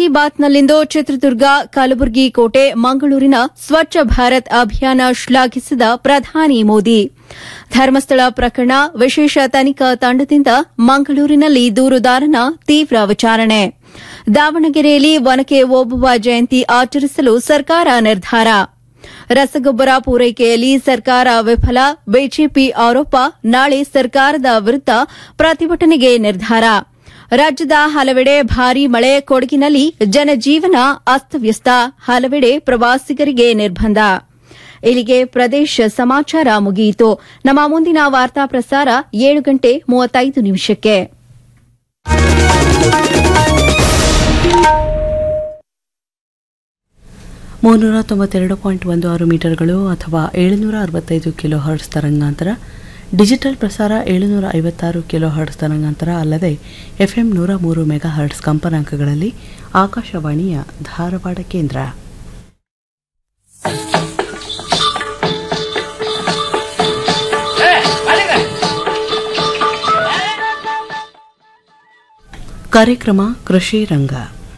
ಬಾತ್ನಲ್ಲಿಂದು ಚಿತ್ರದುರ್ಗ ಕಲಬುರಗಿ ಕೋಟೆ ಮಂಗಳೂರಿನ ಸ್ವಚ್ಛ ಭಾರತ್ ಅಭಿಯಾನ ಶ್ಲಾಘಿಸಿದ ಪ್ರಧಾನಿ ಮೋದಿ ಧರ್ಮಸ್ಥಳ ಪ್ರಕರಣ ವಿಶೇಷ ತನಿಖಾ ತಂಡದಿಂದ ಮಂಗಳೂರಿನಲ್ಲಿ ದೂರುದಾರನ ತೀವ್ರ ವಿಚಾರಣೆ ದಾವಣಗೆರೆಯಲ್ಲಿ ಒನಕೆ ಓಬವ್ವ ಜಯಂತಿ ಆಚರಿಸಲು ಸರ್ಕಾರ ನಿರ್ಧಾರ ರಸಗೊಬ್ಬರ ಪೂರೈಕೆಯಲ್ಲಿ ಸರ್ಕಾರ ವಿಫಲ ಬಿಜೆಪಿ ಆರೋಪ ನಾಳೆ ಸರ್ಕಾರದ ವಿರುದ್ದ ಪ್ರತಿಭಟನೆಗೆ ನಿರ್ಧಾರ ರಾಜ್ಯದ ಹಲವೆಡೆ ಭಾರೀ ಮಳೆ ಕೊಡಗಿನಲ್ಲಿ ಜನಜೀವನ ಅಸ್ತವ್ಯಸ್ತ ಹಲವೆಡೆ ಪ್ರವಾಸಿಗರಿಗೆ ನಿರ್ಬಂಧ ಇಲ್ಲಿಗೆ ಪ್ರದೇಶ ಸಮಾಚಾರ ಮುಗಿಯಿತು ನಮ್ಮ ಮುಂದಿನ ವಾರ್ತಾ ಪ್ರಸಾರ ಏಳು ಗಂಟೆ ಮೂವತ್ತೈದು ನಿಮಿಷಕ್ಕೆ ಮೂನ್ನೂರ ತೊಂಬತ್ತೆರಡು ಪಾಯಿಂಟ್ ಒಂದು ಆರು ಮೀಟರ್ಗಳು ಅಥವಾ ಏಳುನೂರ ಅರವತ್ತೈದು ಕಿಲೋ ಹರ್ಟ್ಸ್ ತರಂಗಾಂತರ ಡಿಜಿಟಲ್ ಪ್ರಸಾರ ಏಳುನೂರ ಐವತ್ತಾರು ಕಿಲೋ ಹರ್ಟ್ಸ್ ತರಂಗಾಂತರ ಅಲ್ಲದೆ ಎಫ್ಎಂ ನೂರ ಮೂರು ಮೆಗಾ ಹರ್ಟ್ಸ್ ಕಂಪನಾಂಕಗಳಲ್ಲಿ ಆಕಾಶವಾಣಿಯ ಧಾರವಾಡ ಕೇಂದ್ರ ಕಾರ್ಯಕ್ರಮ ಕೃಷಿ ರಂಗ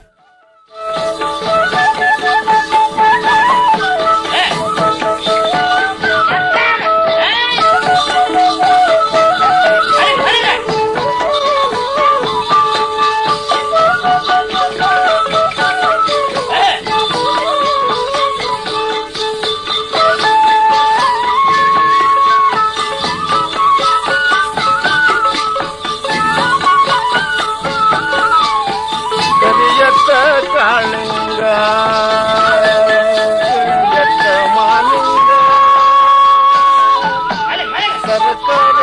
ಕರಿಯತ್ತ ಕಾಳಿಂಗ ಕರಿಯತ್ತ ಮಾಲಿಂಗ ಸರ್ಕಾರ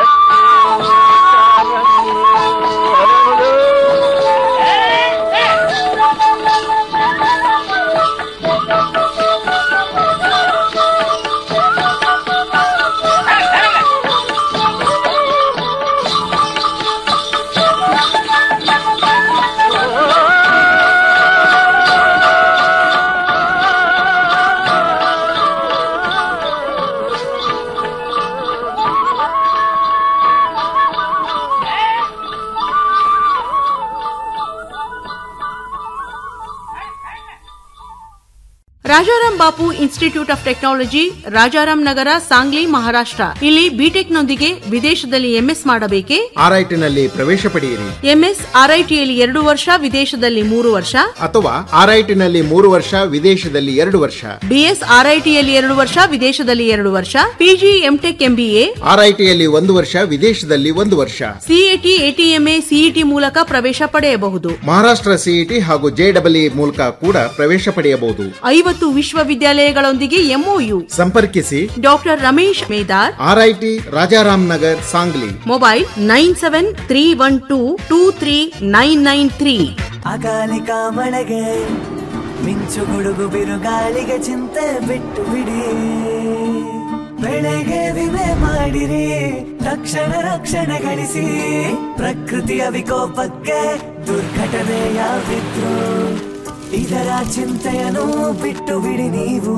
Rajaram Bapu institute of technology Rajaram Nagar Sangli Maharashtra ಇಲ್ಲಿ ಬಿಟೆಕ್ ನೊಂದಿಗೆ ವಿದೇಶದಲ್ಲಿ ಎಂಎಸ್ ಮಾಡಬೇಕೆ ಆರ್ಐಟಿನಲ್ಲಿ ಪ್ರವೇಶ ಪಡೆಯಿರಿ ಎಂಎಸ್ ಆರ್ಐಟಿಯಲ್ಲಿ ಎರಡು ವರ್ಷ ವಿದೇಶದಲ್ಲಿ ಮೂರು ವರ್ಷ ಅಥವಾ ಆರ್ಐಟಿನಲ್ಲಿ ಮೂರು ವರ್ಷ ವಿದೇಶದಲ್ಲಿ ಎರಡು ವರ್ಷ ಬಿಎಸ್ ಆರ್ಐಟಿಯಲ್ಲಿ ಎರಡು ವರ್ಷ ವಿದೇಶದಲ್ಲಿ ಎರಡು ವರ್ಷ ಪಿಜಿ ಎಂಟೆಕ್ ಎಂಬಿಎ ಆರ್ಐಟಿಯಲ್ಲಿ ಒಂದು ವರ್ಷ ವಿದೇಶದಲ್ಲಿ ಒಂದು ವರ್ಷ ಸಿಎಟಿ ಎಟಿಎಂಎ ಸಿಇಟಿ ಮೂಲಕ ಪ್ರವೇಶ ಪಡೆಯಬಹುದು ಮಹಾರಾಷ್ಟ್ರ ಸಿಇಟಿ ಹಾಗೂ ಜೆಡಬ್ಲ್ಇ ಮೂಲಕ ಕೂಡ ಪ್ರವೇಶ ಪಡೆಯಬಹುದು ಐವತ್ತು ವಿಶ್ವವಿದ್ಯಾಲಯಗಳೊಂದಿಗೆ ಎಂಒಯು ಸಂಪರ್ಕಿಸಿ doctor Ramesh Medar RIT Rajaram Nagar Sangli mobile nine seven three one two two three nine nine three ಅಕಾಲಿಕ ಮಳೆಗೆ ಮಿಂಚು ಗುಡುಗು ಬಿರುಗಾಳಿಗೆ ಚಿಂತೆ ಬಿಟ್ಟು ಬಿಡಿ ಬೆಳೆಗೆ ವಿಮೆ ಮಾಡಿರಿ ತಕ್ಷಣ ರಕ್ಷಣೆ ಗಳಿಸಿ ಪ್ರಕೃತಿಯ ವಿಕೋಪಕ್ಕೆ ದುರ್ಘಟನೆಯಾಗಿದ್ರು ಇದರ ಚಿಂತೆಯನ್ನು ಬಿಟ್ಟು ಬಿಡಿ ನೀವು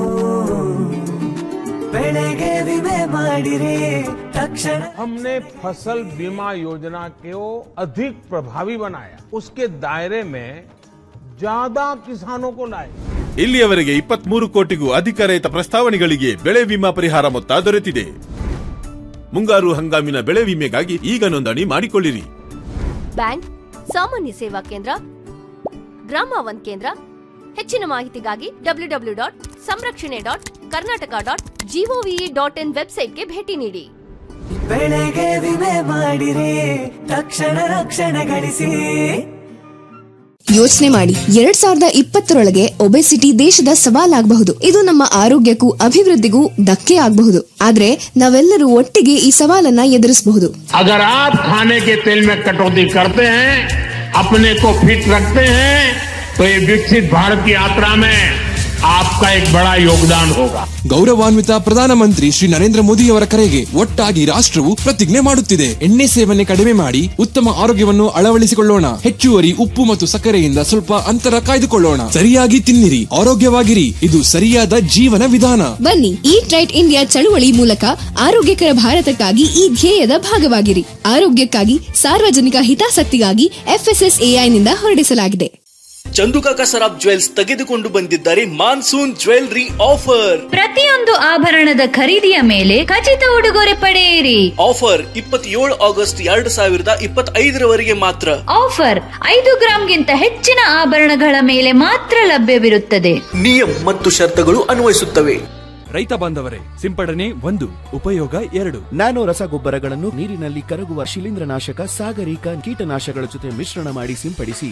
ಬೆಳೆಗೆ ವಿಮೆ ಮಾಡಿರಿ ತಕ್ಷಣ हमने फसल बीमा योजना को अधिक प्रभावी बनाया उसके दायरे में ज्यादा किसानों को लाए ಇಲ್ಲಿಯವರೆಗೆ ಇಪ್ಪತ್ಮೂರು ಕೋಟಿಗೂ ಅಧಿಕ ರೈತ ಪ್ರಸ್ತಾವನೆಗಳಿಗೆ ಬೆಳೆ ವಿಮಾ ಪರಿಹಾರ ಮೊತ್ತ ದೊರೆತಿದೆ ಮುಂಗಾರು ಹಂಗಾಮಿನ ಬೆಳೆ ವಿಮೆಗಾಗಿ ಈಗ ನೋಂದಣಿ ಮಾಡಿಕೊಳ್ಳಿರಿ ಬ್ಯಾಂಕ್ ಸಾಮಾನ್ಯ ಸೇವಾ ಕೇಂದ್ರ ಗ್ರಾಮ ಒನ್ ಕೇಂದ್ರ ಹೆಚ್ಚಿನ ಮಾಹಿತಿಗಾಗಿ ಡಬ್ಲ್ಯೂ ಡಬ್ಲ್ಯೂ ಡಾಟ್ ಸಂರಕ್ಷಣೆ dot Karnataka dot GOV dot in ವೆಬ್ಸೈಟ್ಗೆ ಭೇಟಿ ನೀಡಿ ಬೆಳೆಗೆ ವಿಮೆ ಮಾಡಿರಿ ತಕ್ಷಣ ರಕ್ಷಣೆ ಗಳಿಸಿ ಯೋಚನೆ ಮಾಡಿ ಎರಡ್ ಸಾವಿರದ ಇಪ್ಪತ್ತರೊಳಗೆ ಒಬೆಸಿಟಿ ದೇಶದ ಸವಾಲಾಗಬಹುದು ಇದು ನಮ್ಮ ಆರೋಗ್ಯಕ್ಕೂ ಅಭಿವೃದ್ಧಿಗೂ ಧಕ್ಕೆ ಆಗಬಹುದು ಆದ್ರೆ ನಾವೆಲ್ಲರೂ ಒಟ್ಟಿಗೆ ಈ ಸವಾಲನ್ನ ಎದುರಿಸಬಹುದು अगर आप खाने के तेल में कटौती करते हैं अपने को फिट रखते हैं तो ये विकसित भारत की यात्रा में आपका एक बड़ा योगदान होगा ಗೌರವಾನ್ವಿತ ಪ್ರಧಾನಮಂತ್ರಿ ಶ್ರೀ ನರೇಂದ್ರ ಮೋದಿಯವರ ಕರೆಗೆ ಒಟ್ಟಾಗಿ ರಾಷ್ಟ್ರವು ಪ್ರತಿಜ್ಞೆ ಮಾಡುತ್ತಿದೆ ಎಣ್ಣೆ ಸೇವನೆ ಕಡಿಮೆ ಮಾಡಿ ಉತ್ತಮ ಆರೋಗ್ಯವನ್ನು ಅಳವಡಿಸಿಕೊಳ್ಳೋಣ ಹೆಚ್ಚುವರಿ ಉಪ್ಪು ಮತ್ತು ಸಕ್ಕರೆಯಿಂದ ಸ್ವಲ್ಪ ಅಂತರ ಕಾಯ್ದುಕೊಳ್ಳೋಣ ಸರಿಯಾಗಿ ತಿನ್ನಿರಿ ಆರೋಗ್ಯವಾಗಿರಿ ಇದು ಸರಿಯಾದ ಜೀವನ ವಿಧಾನ ಬನ್ನಿ ಈಟ್ ರೈಟ್ ಇಂಡಿಯಾ ಚಳುವಳಿ ಮೂಲಕ ಆರೋಗ್ಯಕರ ಭಾರತಕ್ಕಾಗಿ ಈ ಧ್ಯೇಯದ ಭಾಗವಾಗಿರಿ ಆರೋಗ್ಯಕ್ಕಾಗಿ ಸಾರ್ವಜನಿಕ ಹಿತಾಸಕ್ತಿಗಾಗಿ ಎಫ್ಎಸ್ಎಸ್ಎಐ ನಿಂದ ಹೊರಡಿಸಲಾಗಿದೆ ಚಂದುಕಾಕ ಸರಾಬ್ ಜ್ವೆಲ್ಸ್ ತೆಗೆದುಕೊಂಡು ಬಂದಿದ್ದಾರೆ ಮಾನ್ಸೂನ್ ಜ್ವೆಲ್ರಿ ಆಫರ್ ಪ್ರತಿಯೊಂದು ಆಭರಣದ ಖರೀದಿಯ ಮೇಲೆ ಖಚಿತ ಉಡುಗೊರೆ ಪಡೆಯಿರಿ ಆಫರ್ ಇಪ್ಪತ್ತೇಳು ಆಗಸ್ಟ್ ಎರಡು ಸಾವಿರದ ಇಪ್ಪತ್ತೈದರವರೆಗೆ ಮಾತ್ರ ಆಫರ್ ಐದು ಗ್ರಾಂಗಿಂತ ಹೆಚ್ಚಿನ ಆಭರಣಗಳ ಮೇಲೆ ಮಾತ್ರ ಲಭ್ಯವಿರುತ್ತದೆ ನಿಯಮ ಮತ್ತು ಷರತ್ತುಗಳು ಅನ್ವಯಿಸುತ್ತವೆ ರೈತ ಬಾಂಧವರೇ ಸಿಂಪಡಣೆ ಒಂದು ಉಪಯೋಗ ಎರಡು ನ್ಯಾನೋ ರಸಗೊಬ್ಬರಗಳನ್ನು ನೀರಿನಲ್ಲಿ ಕರಗುವ ಶಿಲೀಂಧ್ರನಾಶಕ ಸಾಗರಿಕ ಕೀಟನಾಶಕಗಳ ಜೊತೆ ಮಿಶ್ರಣ ಮಾಡಿ ಸಿಂಪಡಿಸಿ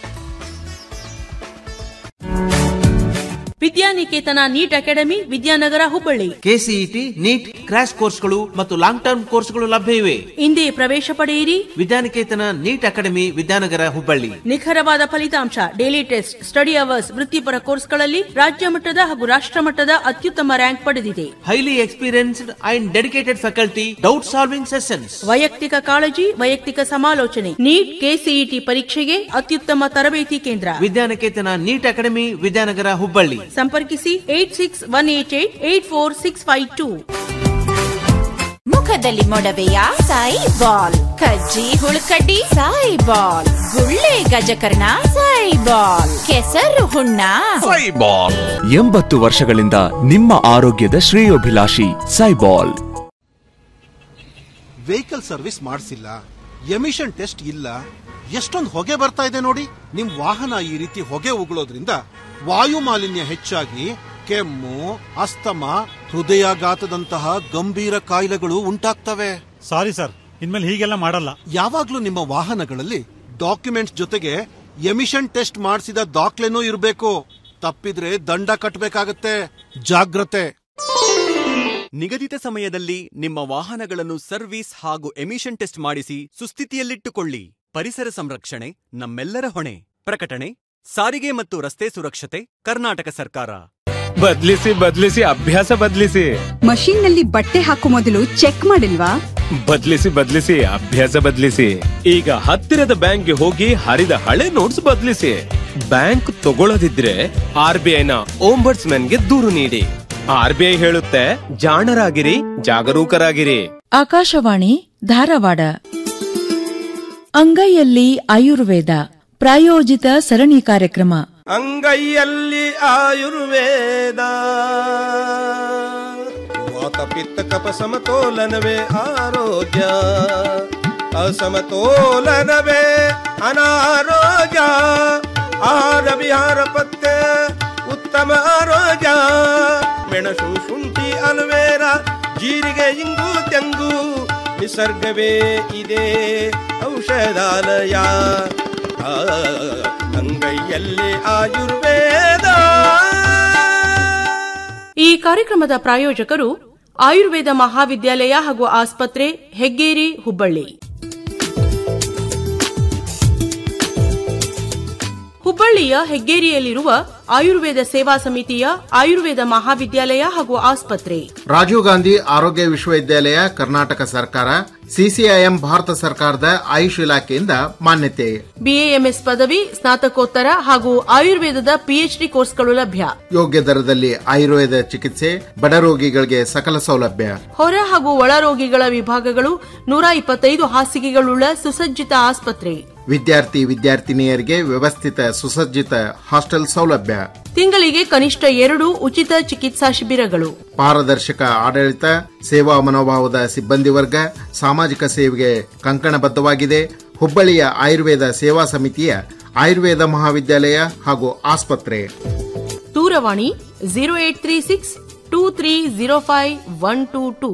Vidyaniketan NEET academy Vidyanagar Hubballi KCET NEET crash ಕೋರ್ಸ್ಗಳು ಮತ್ತು ಲಾಂಗ್ ಟರ್ಮ್ ಕೋರ್ಸ್ಗಳು ಲಭ್ಯ ಇವೆ ಇಂದೇ ಪ್ರವೇಶ ಪಡೆಯಿರಿ ವಿದ್ಯಾನಿಕೇತನ ನೀಟ್ ಅಕಾಡೆಮಿ ವಿದ್ಯಾನಗರ ಹುಬ್ಬಳ್ಳಿ ನಿಖರವಾದ ಫಲಿತಾಂಶ ಡೈಲಿ ಟೆಸ್ಟ್ ಸ್ಟಡಿ ಅವರ್ಸ್ ವೃತ್ತಿಪರ ಕೋರ್ಸ್ಗಳಲ್ಲಿ ರಾಜ್ಯ ಮಟ್ಟದ ಹಾಗೂ ರಾಷ್ಟ್ರ ಮಟ್ಟದ ಅತ್ಯುತ್ತಮ ರ್ಯಾಂಕ್ ಪಡೆದಿದೆ highly experienced and dedicated faculty doubt solving sessions ವೈಯಕ್ತಿಕ ಕಾಳಜಿ ವೈಯಕ್ತಿಕ ಸಮಾಲೋಚನೆ ನೀಟ್ ಕೆಸಿಇಟಿ ಪರೀಕ್ಷೆಗೆ ಅತ್ಯುತ್ತಮ ತರಬೇತಿ ಕೇಂದ್ರ ವಿದ್ಯಾನಿಕೇತನ ನೀಟ್ ಅಕಾಡೆಮಿ ವಿದ್ಯಾನಗರ ಹುಬ್ಬಳ್ಳಿ ಸಂಪರ್ಕಿಸಿ eight six one eight eight eight four six five two ಮುಖದಲ್ಲಿ ಮೊಡವೆಯ ಸಾಯಿ ಬಾಲ್ ಕಜ್ಜಿ ಹುಳುಕಡ್ಡಿ ಸಾಯಿ ಬಾಲ್ ಗುಳ್ಳೆ ಗಜಕರ್ಣ ಸಾಯಿ ಬಾಲ್ ಕೆಸರು ಹುಣ್ಣ ಎಂಬತ್ತು ವರ್ಷಗಳಿಂದ ನಿಮ್ಮ ಆರೋಗ್ಯದ ಶ್ರೇಯೋಭಿಲಾಷಿ ಸೈಬಾಲ್ ವೆಹಿಕಲ್ ಸರ್ವಿಸ್ ಮಾಡಿಸಿಲ್ಲ ಎಮಿಷನ್ ಟೆಸ್ಟ್ ಇಲ್ಲ ಎಷ್ಟೊಂದು ಹೊಗೆ ಬರ್ತಾ ಇದೆ ನೋಡಿ ನಿಮ್ ವಾಹನ ಈ ರೀತಿ ಹೊಗೆ ಉಗುಳೋದ್ರಿಂದ ವಾಯು ಮಾಲಿನ್ಯ ಹೆಚ್ಚಾಗಿ ಕೆಮ್ಮು ಅಸ್ತಮ ಹೃದಯಾಘಾತದಂತಹ ಗಂಭೀರ ಕಾಯಿಲೆಗಳು ಉಂಟಾಗ್ತವೆ ಸಾರಿ ಸರ್ ಇನ್ಮೇಲೆ ಹೀಗೆಲ್ಲ ಮಾಡಲ್ಲ ಯಾವಾಗ್ಲೂ ನಿಮ್ಮ ವಾಹನಗಳಲ್ಲಿ ಡಾಕ್ಯುಮೆಂಟ್ಸ್ ಜೊತೆಗೆ ಎಮಿಷನ್ ಟೆಸ್ಟ್ ಮಾಡಿಸಿದ ದಾಖಲೆನೂ ಇರಬೇಕು ತಪ್ಪಿದ್ರೆ ದಂಡ ಕಟ್ಟಬೇಕಾಗತ್ತೆ ಜಾಗ್ರತೆ ನಿಗದಿತ ಸಮಯದಲ್ಲಿ ನಿಮ್ಮ ವಾಹನಗಳನ್ನು ಸರ್ವಿಸ್ ಹಾಗೂ ಎಮಿಷನ್ ಟೆಸ್ಟ್ ಮಾಡಿಸಿ ಸುಸ್ಥಿತಿಯಲ್ಲಿಟ್ಟುಕೊಳ್ಳಿ ಪರಿಸರ ಸಂರಕ್ಷಣೆ ನಮ್ಮೆಲ್ಲರ ಹೊಣೆ ಪ್ರಕಟಣೆ ಸಾರಿಗೆ ಮತ್ತು ರಸ್ತೆ ಸುರಕ್ಷತೆ ಕರ್ನಾಟಕ ಸರ್ಕಾರ ಬದ್ಲಿಸಿ ಬದ್ಲಿಸಿ ಅಭ್ಯಾಸ ಬದ್ಲಿಸಿ ಮಷೀನ್ ನಲ್ಲಿ ಬಟ್ಟೆ ಹಾಕೋ ಮೊದಲು ಚೆಕ್ ಮಾಡಿಲ್ವಾ ಬದ್ಲಿಸಿ ಬದ್ಲಿಸಿ ಅಭ್ಯಾಸ ಬದ್ಲಿಸಿ ಈಗ ಹತ್ತಿರದ ಬ್ಯಾಂಕ್ಗೆ ಹೋಗಿ ಹರಿದ ಹಳೆ ನೋಟ್ಸ್ ಬದ್ಲಿಸಿ ಬ್ಯಾಂಕ್ ತಗೊಳ್ಳದಿದ್ರೆ ಆರ್ ಬಿ ಐನ ಗೆ ದೂರು ನೀಡಿ ಆರ್ ಬಿ ಐ ಹೇಳುತ್ತೆ ಜಾಣರಾಗಿರಿ ಜಾಗರೂಕರಾಗಿರಿ ಆಕಾಶವಾಣಿ ಧಾರವಾಡ ಅಂಗೈಯಲ್ಲಿ ಆಯುರ್ವೇದ ಪ್ರಾಯೋಜಿತ ಸರಣಿ ಕಾರ್ಯಕ್ರಮ ಅಂಗೈಯಲ್ಲಿ ಆಯುರ್ವೇದ ವಾತ ಪಿತ್ತ ಕಪ ಸಮತೋಲನವೇ ಆರೋಗ್ಯ ಅಸಮತೋಲನವೇ ಅನಾರೋಗ್ಯ ಆಹಾರ ವಿಹಾರ ಪತ್ತೆ ಉತ್ತಮ ಆರೋಗ್ಯ ಮೆಣಸು ಶುಂಠಿ ಅಲುವೇರ ಜೀರಿಗೆ ಇಂಗು ತೆಂಗು ನಿಸರ್ಗವೇ ಇದೆ ಔಷಧಾಲಯ ಆ, ಅಂಗೈಯಲ್ಲಿ ಆಯುರ್ವೇದ ಈ ಕಾರ್ಯಕ್ರಮದ ಪ್ರಾಯೋಜಕರು ಆಯುರ್ವೇದ ಮಹಾವಿದ್ಯಾಲಯ ಹಾಗೂ ಆಸ್ಪತ್ರೆ ಹೆಗ್ಗೇರಿ ಹುಬ್ಬಳ್ಳಿ ಹುಬ್ಬಳ್ಳಿಯ ಹೆಗ್ಗೇರಿಯಲ್ಲಿರುವ ಆಯುರ್ವೇದ ಸೇವಾ ಸಮಿತಿಯ ಆಯುರ್ವೇದ ಮಹಾವಿದ್ಯಾಲಯ ಹಾಗೂ ಆಸ್ಪತ್ರೆ ರಾಜೀವ್ ಗಾಂಧಿ ಆರೋಗ್ಯ ವಿಶ್ವವಿದ್ಯಾಲಯ ಕರ್ನಾಟಕ ಸರ್ಕಾರ ಸಿಸಿಐಎಂ ಭಾರತ ಸರ್ಕಾರದ ಆಯುಷ್ ಇಲಾಖೆಯಿಂದ ಮಾನ್ಯತೆ ಬಿಎಎಂಎಸ್ ಪದವಿ ಸ್ನಾತಕೋತ್ತರ ಹಾಗೂ ಆಯುರ್ವೇದದ ಪಿಎಚ್ಡಿ ಕೋರ್ಸ್ಗಳು ಲಭ್ಯ ಯೋಗ್ಯ ದರದಲ್ಲಿ ಆಯುರ್ವೇದ ಚಿಕಿತ್ಸೆ ಬಡ ರೋಗಿಗಳಿಗೆ ಸಕಲ ಸೌಲಭ್ಯ ಹೊರ ಹಾಗೂ ಒಳ ರೋಗಿಗಳ ವಿಭಾಗಗಳು ನೂರ ಇಪ್ಪತ್ತೈದು ಹಾಸಿಗೆಗಳುಳ್ಳ ಸುಸಜ್ಜಿತ ಆಸ್ಪತ್ರೆ ವಿದ್ಯಾರ್ಥಿ ವಿದ್ಯಾರ್ಥಿನಿಯರಿಗೆ ವ್ಯವಸ್ಥಿತ ಸುಸಜ್ಜಿತ ಹಾಸ್ಟೆಲ್ ಸೌಲಭ್ಯ ತಿಂಗಳಿಗೆ ಕನಿಷ್ಠ ಎರಡು ಉಚಿತ ಚಿಕಿತ್ಸಾ ಶಿಬಿರಗಳು ಪಾರದರ್ಶಕ ಆಡಳಿತ ಸೇವಾ ಮನೋಭಾವದ ಸಿಬ್ಬಂದಿ ವರ್ಗ ಸಾಮಾಜಿಕ ಸೇವೆಗೆ ಕಂಕಣಬದ್ಧವಾಗಿದೆ ಹುಬ್ಬಳ್ಳಿಯ ಆಯುರ್ವೇದ ಸೇವಾ ಸಮಿತಿಯ ಆಯುರ್ವೇದ ಮಹಾವಿದ್ಯಾಲಯ ಹಾಗೂ ಆಸ್ಪತ್ರೆ ದೂರವಾಣಿ zero eight three six two three zero five one two two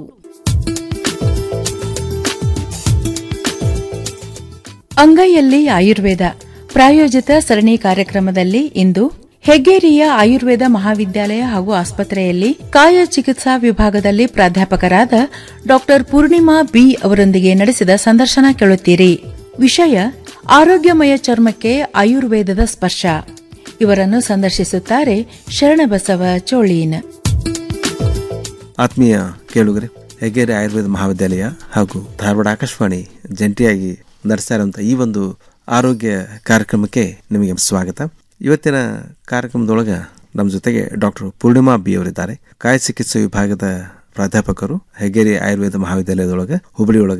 ಅಂಗೈಯಲ್ಲಿ ಆಯುರ್ವೇದ ಪ್ರಾಯೋಜಿತ ಸರಣಿ ಕಾರ್ಯಕ್ರಮದಲ್ಲಿ ಇಂದು ಹೆಗ್ಗೇರಿಯ ಆಯುರ್ವೇದ ಮಹಾವಿದ್ಯಾಲಯ ಹಾಗೂ ಆಸ್ಪತ್ರೆಯಲ್ಲಿ ಕಾಯ ಚಿಕಿತ್ಸಾ ವಿಭಾಗದಲ್ಲಿ ಪ್ರಾಧ್ಯಾಪಕರಾದ ಡಾಕ್ಟರ್ ಪೂರ್ಣಿಮಾ ಬಿ ಅವರೊಂದಿಗೆ ನಡೆಸಿದ ಸಂದರ್ಶನ ಕೇಳುತ್ತೀರಿ ವಿಷಯ ಆರೋಗ್ಯಮಯ ಚರ್ಮಕ್ಕೆ ಆಯುರ್ವೇದದ ಸ್ಪರ್ಶ ಇವರನ್ನು ಸಂದರ್ಶಿಸುತ್ತಾರೆ ಶರಣಬಸವ ಚೋಳೀನ್ ಆತ್ಮೀಯ ಕೇಳುಗರೆ ಹೆಗ್ಗೇರಿ ಆಯುರ್ವೇದ ಮಹಾವಿದ್ಯಾಲಯ ಹಾಗೂ ಧಾರವಾಡ ಆಕಾಶವಾಣಿ ಜಂಟಿಯಾಗಿ ನಡೆಸ್ತಾ ಇರುವಂಥ ಈ ಒಂದು ಆರೋಗ್ಯ ಕಾರ್ಯಕ್ರಮಕ್ಕೆ ನಿಮಗೆ ಸ್ವಾಗತ ಇವತ್ತಿನ ಕಾರ್ಯಕ್ರಮದೊಳಗೆ ನಮ್ಮ ಜೊತೆಗೆ ಡಾಕ್ಟರ್ ಪೂರ್ಣಿಮಾ ಬಿ ಅವರಿದ್ದಾರೆ ಕಾಯ ಚಿಕಿತ್ಸೆ ವಿಭಾಗದ ಪ್ರಾಧ್ಯಾಪಕರು ಹೆಗ್ಗೇರಿ ಆಯುರ್ವೇದ ಮಹಾವಿದ್ಯಾಲಯದೊಳಗೆ ಹುಬ್ಬಳ್ಳಿಯೊಳಗೆ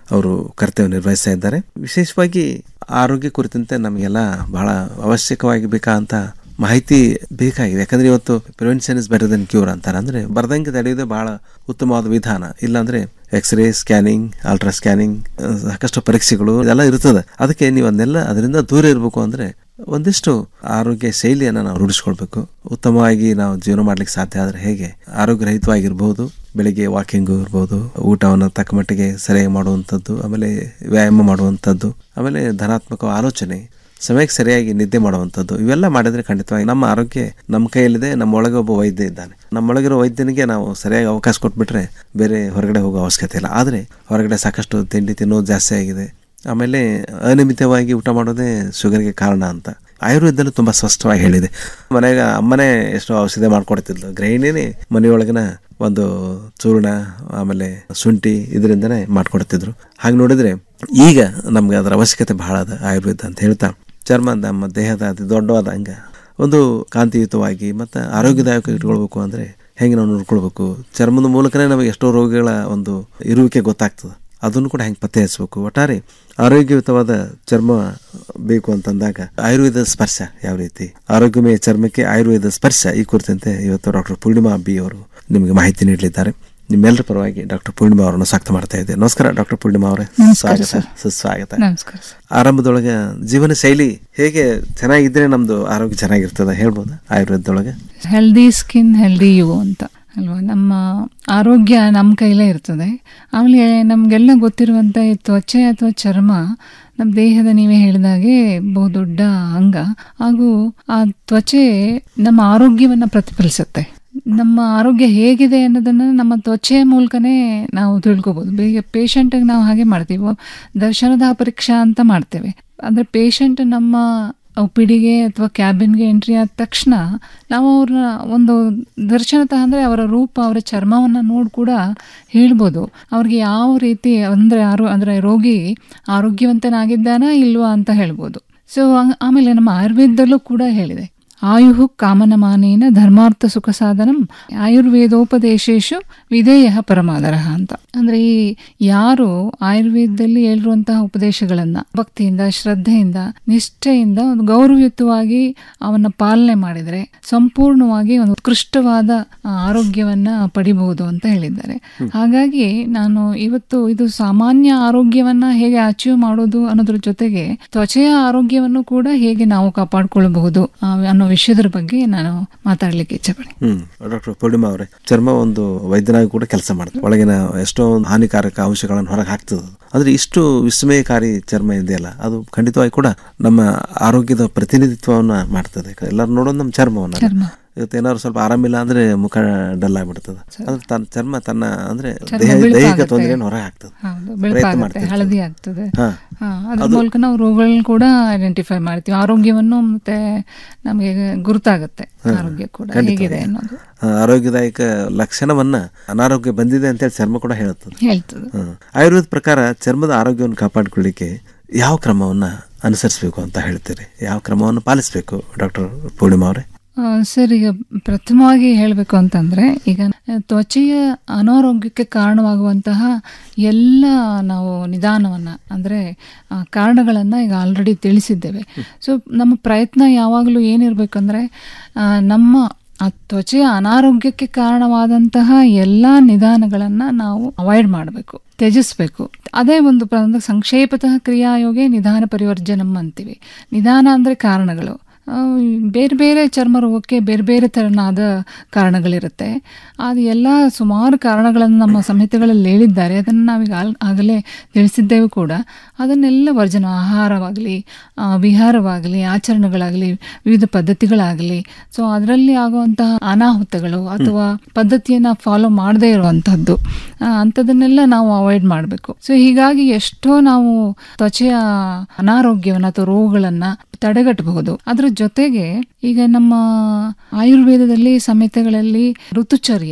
ಅವರು ಕರ್ತವ್ಯ ನಿರ್ವಹಿಸ್ತಾ ಇದ್ದಾರೆ ವಿಶೇಷವಾಗಿ ಆರೋಗ್ಯ ಕುರಿತಂತೆ ನಮಗೆಲ್ಲ ಬಹಳ ಅವಶ್ಯಕವಾಗಿ ಬೇಕಾದಂತ ಮಾಹಿತಿ ಬೇಕಾಗಿದೆ ಯಾಕಂದ್ರೆ ಇವತ್ತು prevention is better than cure ಅಂತಾರೆ ಅಂದ್ರೆ ಬರ್ದಂಗೆ ತಡೆಯೋದೇ ಬಹಳ ಉತ್ತಮವಾದ ವಿಧಾನ ಇಲ್ಲಾಂದ್ರೆ ಎಕ್ಸ್ರೇ ಸ್ಕ್ಯಾನಿಂಗ್ ಅಲ್ಟ್ರಾ ಸ್ಕ್ಯಾನಿಂಗ್ ಸಾಕಷ್ಟು ಪರೀಕ್ಷೆಗಳು ಇದೆಲ್ಲ ಇರ್ತದೆ ಅದಕ್ಕೆ ನೀವು ಅದನ್ನೆಲ್ಲ ಅದರಿಂದ ದೂರ ಇರಬೇಕು ಅಂದ್ರೆ ಒಂದಿಷ್ಟು ಆರೋಗ್ಯ ಶೈಲಿಯನ್ನು ನಾವು ರೂಢಿಸ್ಕೊಳ್ಬೇಕು ಉತ್ತಮವಾಗಿ ನಾವು ಜೀವನ ಮಾಡ್ಲಿಕ್ಕೆ ಸಾಧ್ಯ ಆದ್ರೆ ಹೇಗೆ ಆರೋಗ್ಯರಹಿತವಾಗಿರ್ಬೋದು ಬೆಳಿಗ್ಗೆ ವಾಕಿಂಗು ಇರ್ಬೋದು ಊಟವನ್ನು ತಕ್ಕ ಮಟ್ಟಿಗೆ ಸರಿಯಾಗಿ ಮಾಡುವಂಥದ್ದು ಆಮೇಲೆ ವ್ಯಾಯಾಮ ಮಾಡುವಂಥದ್ದು ಆಮೇಲೆ ಧನಾತ್ಮಕ ಆಲೋಚನೆ ಸಮಯಕ್ಕೆ ಸರಿಯಾಗಿ ನಿದ್ದೆ ಮಾಡುವಂಥದ್ದು ಇವೆಲ್ಲ ಮಾಡಿದ್ರೆ ಖಂಡಿತವಾಗಿ ನಮ್ಮ ಆರೋಗ್ಯ ನಮ್ಮ ಕೈಯಲ್ಲಿದೆ ನಮ್ಮೊಳಗೆ ಒಬ್ಬ ವೈದ್ಯ ಇದ್ದಾನೆ ನಮ್ಮೊಳಗಿರೋ ವೈದ್ಯನಿಗೆ ನಾವು ಸರಿಯಾಗಿ ಅವಕಾಶ ಕೊಟ್ಬಿಟ್ರೆ ಬೇರೆ ಹೊರಗಡೆ ಹೋಗೋ ಅವಶ್ಯಕತೆ ಇಲ್ಲ ಆದರೆ ಹೊರಗಡೆ ಸಾಕಷ್ಟು ತಿಂಡಿ ತಿನ್ನೋದು ಜಾಸ್ತಿ ಆಗಿದೆ ಆಮೇಲೆ ಅನಿಯಮಿತವಾಗಿ ಊಟ ಮಾಡೋದೇ ಶುಗರ್ಗೆ ಕಾರಣ ಅಂತ ಆಯುರ್ವೇದದಲ್ಲೂ ತುಂಬಾ ಸ್ಪಷ್ಟವಾಗಿ ಹೇಳಿದೆ ಮನೆಗೆ ಅಮ್ಮನೇ ಎಷ್ಟೋ ಔಷಧಿ ಮಾಡ್ಕೊಡ್ತಿದ್ಲು ಗೃಹಿಣಿನೇ ಮನೆಯೊಳಗಿನ ಒಂದು ಚೂರ್ಣ ಆಮೇಲೆ ಶುಂಠಿ ಇದರಿಂದನೇ ಮಾಡ್ಕೊಡ್ತಿದ್ರು ಹಾಗೆ ನೋಡಿದ್ರೆ ಈಗ ನಮ್ಗೆ ಅದರ ಅವಶ್ಯಕತೆ ಬಹಳ ಅದ ಆಯುರ್ವೇದ ಅಂತ ಹೇಳ್ತಾ ಚರ್ಮ ನಮ್ಮ ದೇಹದ ಅತಿ ದೊಡ್ಡವಾದ ಅಂಗ ಒಂದು ಕಾಂತಿಯುತವಾಗಿ ಮತ್ತು ಆರೋಗ್ಯದಾಯಕ ಇಟ್ಕೊಳ್ಬೇಕು ಅಂದರೆ ಹೆಂಗೆ ನಾವು ನೋಡ್ಕೊಳ್ಬೇಕು ಚರ್ಮದ ಮೂಲಕನೇ ನಮಗೆ ಎಷ್ಟೋ ರೋಗಗಳ ಒಂದು ಇರುವಿಕೆ ಗೊತ್ತಾಗ್ತದೆ ಅದನ್ನು ಕೂಡ ಹೆಂಗೆ ಪತ್ತೆ ಹಚ್ಚಬೇಕು ಒಟ್ಟಾರೆ ಆರೋಗ್ಯಯುತವಾದ ಚರ್ಮ ಬೇಕು ಅಂತಂದಾಗ ಆಯುರ್ವೇದ ಸ್ಪರ್ಶ ಯಾವ ರೀತಿ ಆರೋಗ್ಯಮಯ ಚರ್ಮಕ್ಕೆ ಆಯುರ್ವೇದ ಸ್ಪರ್ಶ ಈ ಕುರಿತಂತೆ ಇವತ್ತು ಡಾಕ್ಟರ್ ಪೂರ್ಣಿಮಾ ಬಿ ಅವರು ನಿಮಗೆ ಮಾಹಿತಿ ನೀಡಲಿದ್ದಾರೆ ನಿಮ್ಮೆಲ್ಲರ ಪರವಾಗಿ ಡಾಕ್ಟರ್ ಪೂರ್ಣಿಮಾ ಅವರನ್ನು ಸ್ವಾಗತ ಮಾಡ್ತಾ ಇದ್ದೆ ನಮಸ್ಕಾರ ಡಾಕ್ಟರ್ ಪೂರ್ಣಿಮಾ ಅವರೇ ನಮಸ್ಕಾರ ಸ್ವಾಗತ ಸರ್. ಸುಸ್ವಾಗತ ನಮಸ್ಕಾರ ಸರ್. ಆರಂಭದೊಳಗೆ ಜೀವನ ಶೈಲಿ ಹೇಗೆ ಚೆನ್ನಾಗಿದ್ರೆ ನಮ್ದು ಆರೋಗ್ಯ ಚೆನ್ನಾಗಿರ್ತದ ಹೇಳ್ಬೋದಾ ಆಯುರ್ವೇದದೊಳಗೆ ಹೆಲ್ದಿ ಸ್ಕಿನ್ ಹೆಲ್ದಿ ಯು ಅಂತ ಅಲ್ವಾ ನಮ್ಮ ಆರೋಗ್ಯ ನಮ್ಮ ಕೈಲೇ ಇರ್ತದೆ ಆಮೇಲೆ ನಮಗೆಲ್ಲ ಗೊತ್ತಿರುವಂಥ ಈ ತ್ವಚೆ ಅಥವಾ ಚರ್ಮ ನಮ್ಮ ದೇಹದ ನೀವೇ ಹೇಳಿದಾಗೆ ಬಹುದೊಡ್ಡ ಅಂಗ ಹಾಗೂ ಆ ತ್ವಚೆ ನಮ್ಮ ಆರೋಗ್ಯವನ್ನು ಪ್ರತಿಫಲಿಸುತ್ತೆ ನಮ್ಮ ಆರೋಗ್ಯ ಹೇಗಿದೆ ಅನ್ನೋದನ್ನು ನಮ್ಮ ತ್ವಚೆಯ ಮೂಲಕನೇ ನಾವು ತಿಳ್ಕೊಬೋದು ಬೇಗ ಪೇಷಂಟಿಗೆ ನಾವು ಹಾಗೆ ಮಾಡ್ತೀವಿ ದರ್ಶನದ ಪರೀಕ್ಷಾ ಅಂತ ಮಾಡ್ತೇವೆ ಅಂದರೆ ಪೇಷಂಟ್ ನಮ್ಮ ಪಿಡಿಗೆ ಅಥವಾ ಕ್ಯಾಬಿನ್ಗೆ ಎಂಟ್ರಿ ಆದ ತಕ್ಷಣ ನಾವು ಅವ್ರನ್ನ ಒಂದು ದರ್ಶನತಃ ಅಂದರೆ ಅವರ ರೂಪ ಅವರ ಚರ್ಮವನ್ನು ನೋಡಿ ಕೂಡ ಹೇಳ್ಬೋದು ಅವ್ರಿಗೆ ಯಾವ ರೀತಿ ಅಂದರೆ ಆರೋ ಅಂದರೆ ರೋಗಿ ಆರೋಗ್ಯವಂತನಾಗಿದ್ದಾನಾ ಇಲ್ವಾ ಅಂತ ಹೇಳ್ಬೋದು ಸೊ ಆಮೇಲೆ ನಮ್ಮ ಆಯುರ್ವೇದದಲ್ಲೂ ಕೂಡ ಹೇಳಿದೆ ಆಯು ಕಾಮನಮಾನೇನ ಧರ್ಮಾರ್ಥ ಸುಖ ಸಾಧನಂ ಆಯುರ್ವೇದೋಪದೇಶೇಶು ವಿಧೇಯ ಪರಮಾದರ ಅಂತ ಅಂದ್ರೆ ಈ ಯಾರು ಆಯುರ್ವೇದದಲ್ಲಿ ಹೇಳಿರುವಂತಹ ಉಪದೇಶಗಳನ್ನ ಭಕ್ತಿಯಿಂದ ಶ್ರದ್ಧೆಯಿಂದ ನಿಷ್ಠೆಯಿಂದ ಒಂದು ಗೌರವಯುತವಾಗಿ ಅವನ್ನ ಪಾಲನೆ ಮಾಡಿದರೆ ಸಂಪೂರ್ಣವಾಗಿ ಒಂದು ಉತ್ಕೃಷ್ಟವಾದ ಆ, ಆರೋಗ್ಯವನ್ನ ಪಡಿಬಹುದು ಅಂತ ಹೇಳಿದ್ದಾರೆ ಹಾಗಾಗಿ ನಾನು ಇವತ್ತು ಇದು ಸಾಮಾನ್ಯ ಆರೋಗ್ಯವನ್ನ ಹೇಗೆ ಅಚೀವ್ ಮಾಡೋದು ಅನ್ನೋದ್ರ ಜೊತೆಗೆ ತ್ವಚೆಯ ಆರೋಗ್ಯವನ್ನು ಕೂಡ ಹೇಗೆ ನಾವು ಕಾಪಾಡಿಕೊಳ್ಳಬಹುದು ಆ, ಅನ್ನೋ ವಿಷಯದ ಬಗ್ಗೆ ನಾನು ಮಾತಾಡ್ಲಿಕ್ಕೆ ಇಚ್ಛೆ ಪಡ್ತೀನಿ ಹ್ಮ್ ಡಾಕ್ಟರ್ ಪೂರ್ಣಿಮಾ ಅವರೇ ಚರ್ಮ ಒಂದು ವೈದ್ಯನಾಗಿ ಕೂಡ ಕೆಲಸ ಮಾಡುತ್ತೆ ಒಳಗಿನ ಎಷ್ಟೋ ಒಂದು ಹಾನಿಕಾರಕ ಅಂಶಗಳನ್ನು ಹೊರಗೆ ಹಾಕ್ತದೆ ಅದು. ಆದ್ರೆ ಇಷ್ಟು ವಿಸ್ಮಯಕಾರಿ ಚರ್ಮ ಇದೆಯಲ್ಲ ಅದು ಖಂಡಿತವಾಗಿ ಕೂಡ ನಮ್ಮ ಆರೋಗ್ಯದ ಪ್ರತಿನಿಧಿತ್ವವನ್ನ ಮಾಡ್ತದೆ ಎಲ್ಲರೂ ನೋಡೋದು ನಮ್ಮ ಚರ್ಮವನ್ನ ಚರ್ಮ. ಇವತ್ತು ಏನಾದ್ರು ಸ್ವಲ್ಪ ಆರಾಮಿಲ್ಲ ಅಂದ್ರೆ ಮುಖ ಡಲ್ ಆಗ್ಬಿಡ್ತದೆ ಅದು ತನ್ನ ಚರ್ಮ ತನ್ನ ಅಂದ್ರೆ ಚರ್ಮ ದೇಹ ದೈಹಿಕ ಬಿಳುಪಾಗುತ್ತೆ. ತೊಂದರೆಯನ್ನು ಹೊರಗೆ ಹಾಕ್ತದೆ ಹೌದು ಪ್ರಯತ್ನ ಬೆಳಪಾಗುತ್ತೆ ಮಾಡ್ತಿರ್ತದೆ. ಹಳದಿ ಆಗ್ತದೆ ಹಾ. ಹಾ, ಅದ್ರ ಅದು- ಮೂಲಕ ನಾವು ರೋಗಗಳನ್ನ ಕೂಡ ಐಡೆಂಟಿಫೈ ಮಾಡ್ತೀವಿ ಆರೋಗ್ಯವನ್ನು ಮತ್ತೆ ನಮಗೆ ಗುರುತಾಗುತ್ತೆ ಹಾ, ಆರೋಗ್ಯ ಕೂಡ ಖಂಡಿತವಾಗಿ. ಹೇಗಿದೆ ಅನ್ನೋದು ಆ, ಆರೋಗ್ಯದಾಯಕ ಲಕ್ಷಣವನ್ನ ಅನಾರೋಗ್ಯ ಬಂದಿದೆ ಅಂತೇಳಿ ಚರ್ಮ ಕೂಡ ಹೇಳುತ್ತದೆ ಹೇಳ್ತದೆ ಹ್ಮ್. ಆಯುರ್ವೇದ ಪ್ರಕಾರ ಚರ್ಮದ ಆರೋಗ್ಯವನ್ನು ಕಾಪಾಡಿಕೊಳ್ಳಿಕ್ಕೆ ಯಾವ ಕ್ರಮವನ್ನ ಅನುಸರಿಸಬೇಕು ಅಂತ ಹೇಳ್ತೀರಿ ಯಾವ ಕ್ರಮವನ್ನು ಪಾಲಿಸಬೇಕು ಡಾಕ್ಟರ್ ಪೂರ್ಣಿಮಾ ಅವರೇ ಆ, ಸರ್ ಈಗ ಪ್ರಥಮವಾಗಿ ಹೇಳಬೇಕು ಅಂತಂದ್ರೆ ಈಗ ತ್ವಚೆಯ ಅನಾರೋಗ್ಯಕ್ಕೆ ಕಾರಣವಾಗುವಂತಹ ಎಲ್ಲ ನಾವು ನಿಧಾನವನ್ನ ಅಂದ್ರೆ ಆ, ಕಾರಣಗಳನ್ನ ಈಗ ಆಲ್ರೆಡಿ ತಿಳಿಸಿದ್ದೇವೆ ಸೊ ನಮ್ಮ ಪ್ರಯತ್ನ ಯಾವಾಗಲೂ ಏನಿರಬೇಕಂದ್ರೆ ನಮ್ಮ ಆ ತ್ವಚೆಯ ಅನಾರೋಗ್ಯಕ್ಕೆ ಕಾರಣವಾದಂತಹ ಎಲ್ಲ ನಿಧಾನಗಳನ್ನ ನಾವು ಅವಾಯ್ಡ್ ಮಾಡಬೇಕು ತ್ಯಜಿಸ್ಬೇಕು ಅದೇ ಒಂದು ಪ್ರ- ಒಂದು ಸಂಕ್ಷೇಪತಃ ಕ್ರಿಯಾಯೋಗೆ ನಿಧಾನ ಪರಿವರ್ಜನಂ ಅಂತೀವಿ ನಿಧಾನ ಅಂದ್ರೆ ಕಾರಣಗಳು ಆ, ಬೇರೆ ಬೇರೆ ಚರ್ಮ ರೋಗಕ್ಕೆ ಬೇರೆ ಬೇರೆ ತೆರನಾದ ಕಾರಣಗಳಿರುತ್ತೆ ಅದು ಎಲ್ಲ ಸುಮಾರು ಕಾರಣಗಳನ್ನು ನಮ್ಮ ಸಂಹಿತೆಗಳಲ್ಲಿ ಹೇಳಿದ್ದಾರೆ ಅದನ್ನು ನಾವೀಗ ಆಲ್- ಆಗಲೇ ತಿಳಿಸಿದ್ದೇವೆ ಕೂಡ ಅದನ್ನೆಲ್ಲ ವರ್ಜನ ಆಹಾರವಾಗಲಿ ವಿಹಾರವಾಗಲಿ ಆಚರಣೆಗಳಾಗಲಿ ವಿವಿಧ ಪದ್ಧತಿಗಳಾಗಲಿ ಸೊ ಅದರಲ್ಲಿ ಆಗುವಂತಹ ಅನಾಹುತಗಳು ಅಥವಾ ಪದ್ಧತಿಯನ್ನು ಫಾಲೋ ಮಾಡದೇ ಇರುವಂತಹದ್ದು ಆ, ಅಂಥದ್ದನ್ನೆಲ್ಲ ನಾವು ಅವಾಯ್ಡ್ ಮಾಡಬೇಕು ಸೊ ಹೀಗಾಗಿ ಎಷ್ಟೋ ನಾವು ತ್ವಚೆಯ ಅನಾರೋಗ್ಯವನ್ನು ಅಥವಾ ರೋಗಗಳನ್ನು ತಡೆಗಟ್ಟಬಹುದು ಅದ್ರ ಜೊತೆಗೆ ಈಗ ನಮ್ಮ ಆಯುರ್ವೇದದಲ್ಲಿ ಸಂಹಿತೆಗಳಲ್ಲಿ ಋತುಚರ್ಯ